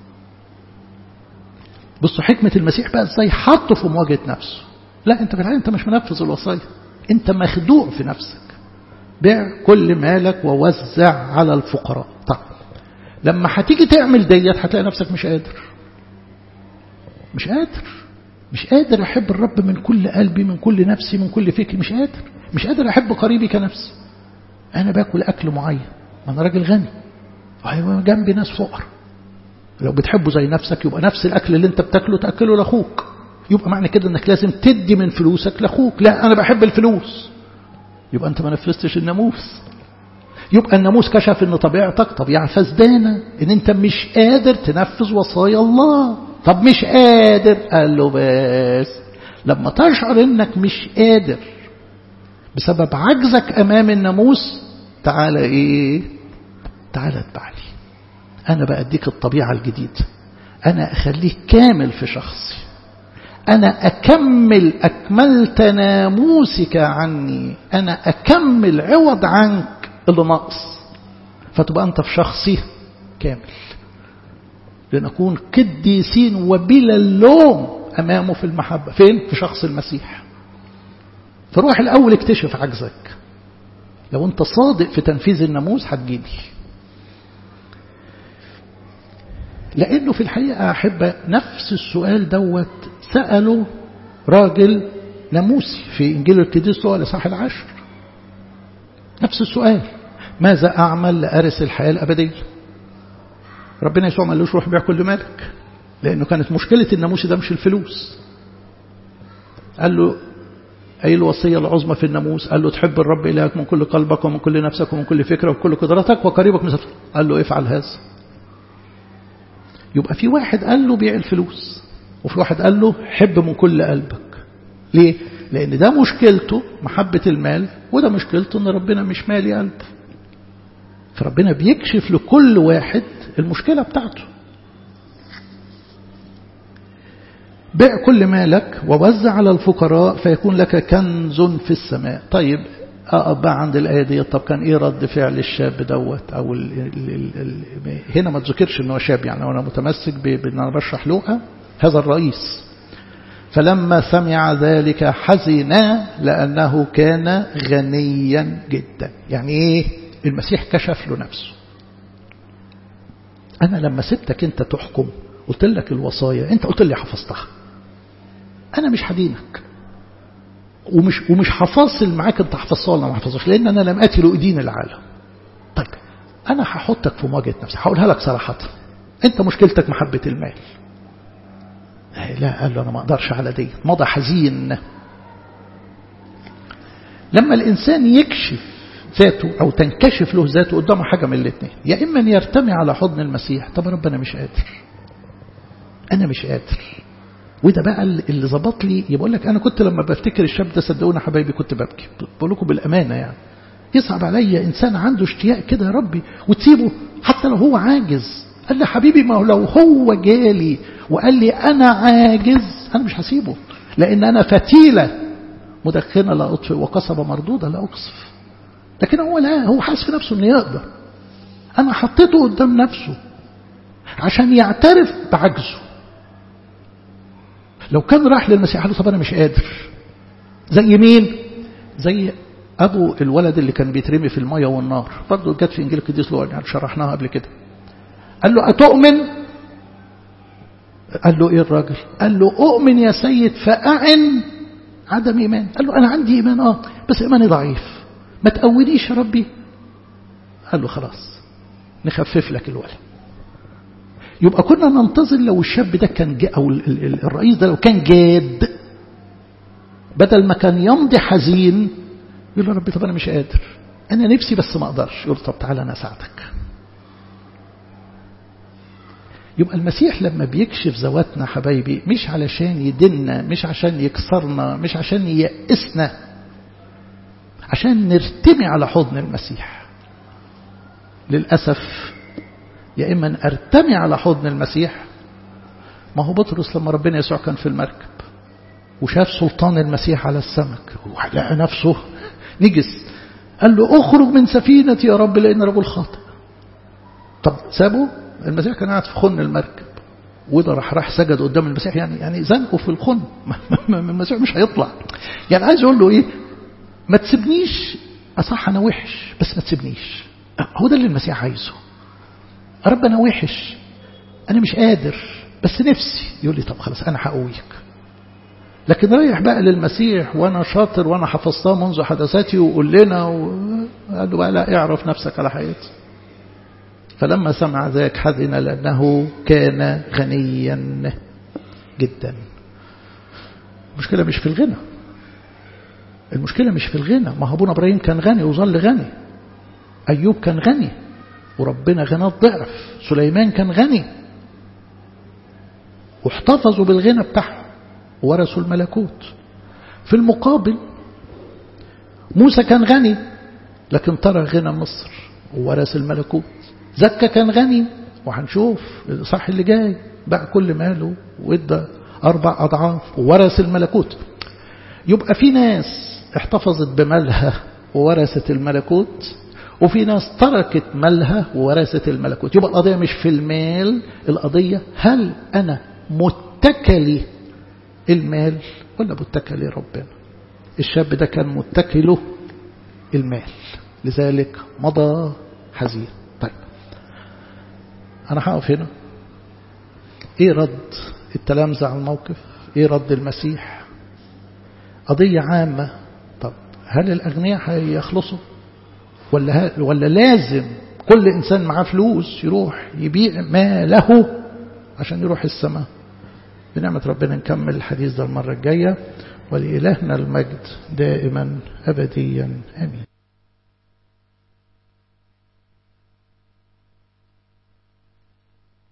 بصوا حكمة المسيح بقى ازاي حطه في مواجهة نفسه لا انت في الحقيقة انت مش منفذ الوصايا انت مخدوع في نفسك بيع كل مالك ووزع على الفقراء طب لما هتيجي تعمل ديت هتلاقي نفسك مش قادر مش قادر مش قادر أحب الرب من كل قلبي من كل نفسي من كل فكري مش قادر مش قادر أحب قريبي كنفسي أنا باكل أكل معين ما أنا راجل غني أيوة جنبي ناس فقر لو بتحبه زي نفسك يبقى نفس الأكل اللي أنت بتاكله تأكله لأخوك يبقى معنى كده أنك لازم تدي من فلوسك لأخوك لا أنا بحب الفلوس يبقى أنت ما نفذتش الناموس يبقى الناموس كشف ان طبيعتك طبيعة فسدانة ان انت مش قادر تنفذ وصايا الله طب مش قادر قال له بس لما تشعر انك مش قادر بسبب عجزك امام الناموس تعالى ايه تعالى اتبعني انا بأديك الطبيعة الجديدة انا اخليك كامل في شخصي أنا أكمل أكملت ناموسك عني أنا أكمل عوض عنك اللي ناقص فتبقى أنت في شخصي كامل لنكون قديسين وبلا اللوم أمامه في المحبة فين؟ في شخص المسيح فروح الأول اكتشف عجزك لو أنت صادق في تنفيذ الناموس هتجيلي لأنه في الحقيقة أحب نفس السؤال دوت سأله راجل ناموسي في إنجيل القديس له الإصحاح العاشر نفس السؤال ماذا أعمل لأرث الحياة الأبدية ربنا يسوع ما قالوش روح بيع كل مالك لأنه كانت مشكلة الناموسي ده مش الفلوس قال له أي الوصية العظمى في الناموس قال له تحب الرب إلهك من كل قلبك ومن كل نفسك ومن كل فكرة وكل قدرتك وقريبك مثل قال له افعل هذا يبقى في واحد قال له بيع الفلوس وفي واحد قال له حب من كل قلبك ليه؟ لأن ده مشكلته محبة المال وده مشكلته أن ربنا مش مالي قلب فربنا بيكشف لكل واحد المشكلة بتاعته بيع كل مالك ووزع على الفقراء فيكون لك كنز في السماء طيب أقف بقى عند الآية دي طب كان إيه رد فعل الشاب دوت أو ال ال ال ال هنا ما تذكرش إنه شاب يعني وأنا متمسك بأن أنا بشرح لوقا هذا الرئيس فلما سمع ذلك حزن لأنه كان غنيا جدا يعني إيه المسيح كشف له نفسه أنا لما سبتك أنت تحكم قلت لك الوصايا أنت قلت لي حفظتها أنا مش هدينك ومش ومش هفاصل معاك أنت حفظتها ولا ما حفظتهاش لأن أنا لم آتي لأدين العالم طيب أنا هحطك في مواجهة نفسي هقولها لك صراحة أنت مشكلتك محبة المال لا قال له أنا ما أقدرش على دي مضى حزين لما الإنسان يكشف ذاته أو تنكشف له ذاته قدامه حاجة من الاثنين يا إما أن يرتمي على حضن المسيح طب رب أنا مش قادر أنا مش قادر وده بقى اللي ظبط لي يقول لك أنا كنت لما بفتكر الشاب ده صدقوني حبايبي كنت ببكي بقول لكم بالأمانة يعني يصعب عليا إنسان عنده اشتياق كده يا ربي وتسيبه حتى لو هو عاجز قال لي حبيبي ما هو لو هو جالي وقال لي أنا عاجز أنا مش هسيبه لأن أنا فتيلة مدخنة لا أطفئ وقصبة مردودة لا أقصف لكن هو لا هو حاسس في نفسه انه يقدر انا حطيته قدام نفسه عشان يعترف بعجزه لو كان راح للمسيح قال له طب انا مش قادر زي مين زي ابو الولد اللي كان بيترمي في الميه والنار برضه جت في انجيل القديس لوقا يعني شرحناها قبل كده قال له اتؤمن قال له ايه الراجل قال له اؤمن يا سيد فاعن عدم ايمان قال له انا عندي ايمان اه بس ايماني ضعيف ما تقوليش يا ربي قال له خلاص نخفف لك الولد يبقى كنا ننتظر لو الشاب ده كان جا أو الرئيس ده لو كان جاد بدل ما كان يمضي حزين يقول له ربي طب أنا مش قادر أنا نفسي بس ما أقدرش يقول طب تعالى أنا أساعدك يبقى المسيح لما بيكشف ذواتنا حبايبي مش علشان يدنا مش عشان يكسرنا مش عشان ييأسنا عشان نرتمي على حضن المسيح للأسف يا إما أن أرتمي على حضن المسيح ما هو بطرس لما ربنا يسوع كان في المركب وشاف سلطان المسيح على السمك ولقى نفسه نجس قال له اخرج من سفينتي يا رب لأن رجل خاطئ طب سابه المسيح كان قاعد في خن المركب وده راح راح سجد قدام المسيح يعني يعني زنقه في الخن المسيح مش هيطلع يعني عايز اقول له ايه ما تسيبنيش أصح أنا وحش بس ما تسيبنيش هو ده اللي المسيح عايزه رب أنا وحش أنا مش قادر بس نفسي يقول لي طب خلاص أنا هقويك لكن رايح بقى للمسيح وأنا شاطر وأنا حفظتها منذ حدثاتي وقول لنا قال له بقى لا اعرف نفسك على حياتي فلما سمع ذاك حزن لأنه كان غنيا جدا المشكلة مش في الغنى المشكلة مش في الغنى ما هو ابونا ابراهيم كان غني وظل غني أيوب كان غني وربنا غناه الضعف سليمان كان غني واحتفظوا بالغنى بتاعهم ورثوا الملكوت في المقابل موسى كان غني لكن ترى غنى مصر وورث الملكوت زكا كان غني وهنشوف الإصحاح اللي جاي باع كل ماله وادى أربع أضعاف وورث الملكوت يبقى في ناس احتفظت بمالها وورثت الملكوت وفي ناس تركت مالها وورثت الملكوت يبقى القضية مش في المال القضية هل أنا متكلي المال ولا متكلي ربنا الشاب ده كان متكله المال لذلك مضى حزين طيب أنا هقف هنا إيه رد التلامذة على الموقف إيه رد المسيح قضية عامة طب هل الأغنياء هيخلصوا ولا, ولا لازم كل إنسان معاه فلوس يروح يبيع ماله عشان يروح السماء بنعمة ربنا نكمل الحديث ده المرة الجاية ولإلهنا المجد دائما أبديا أمين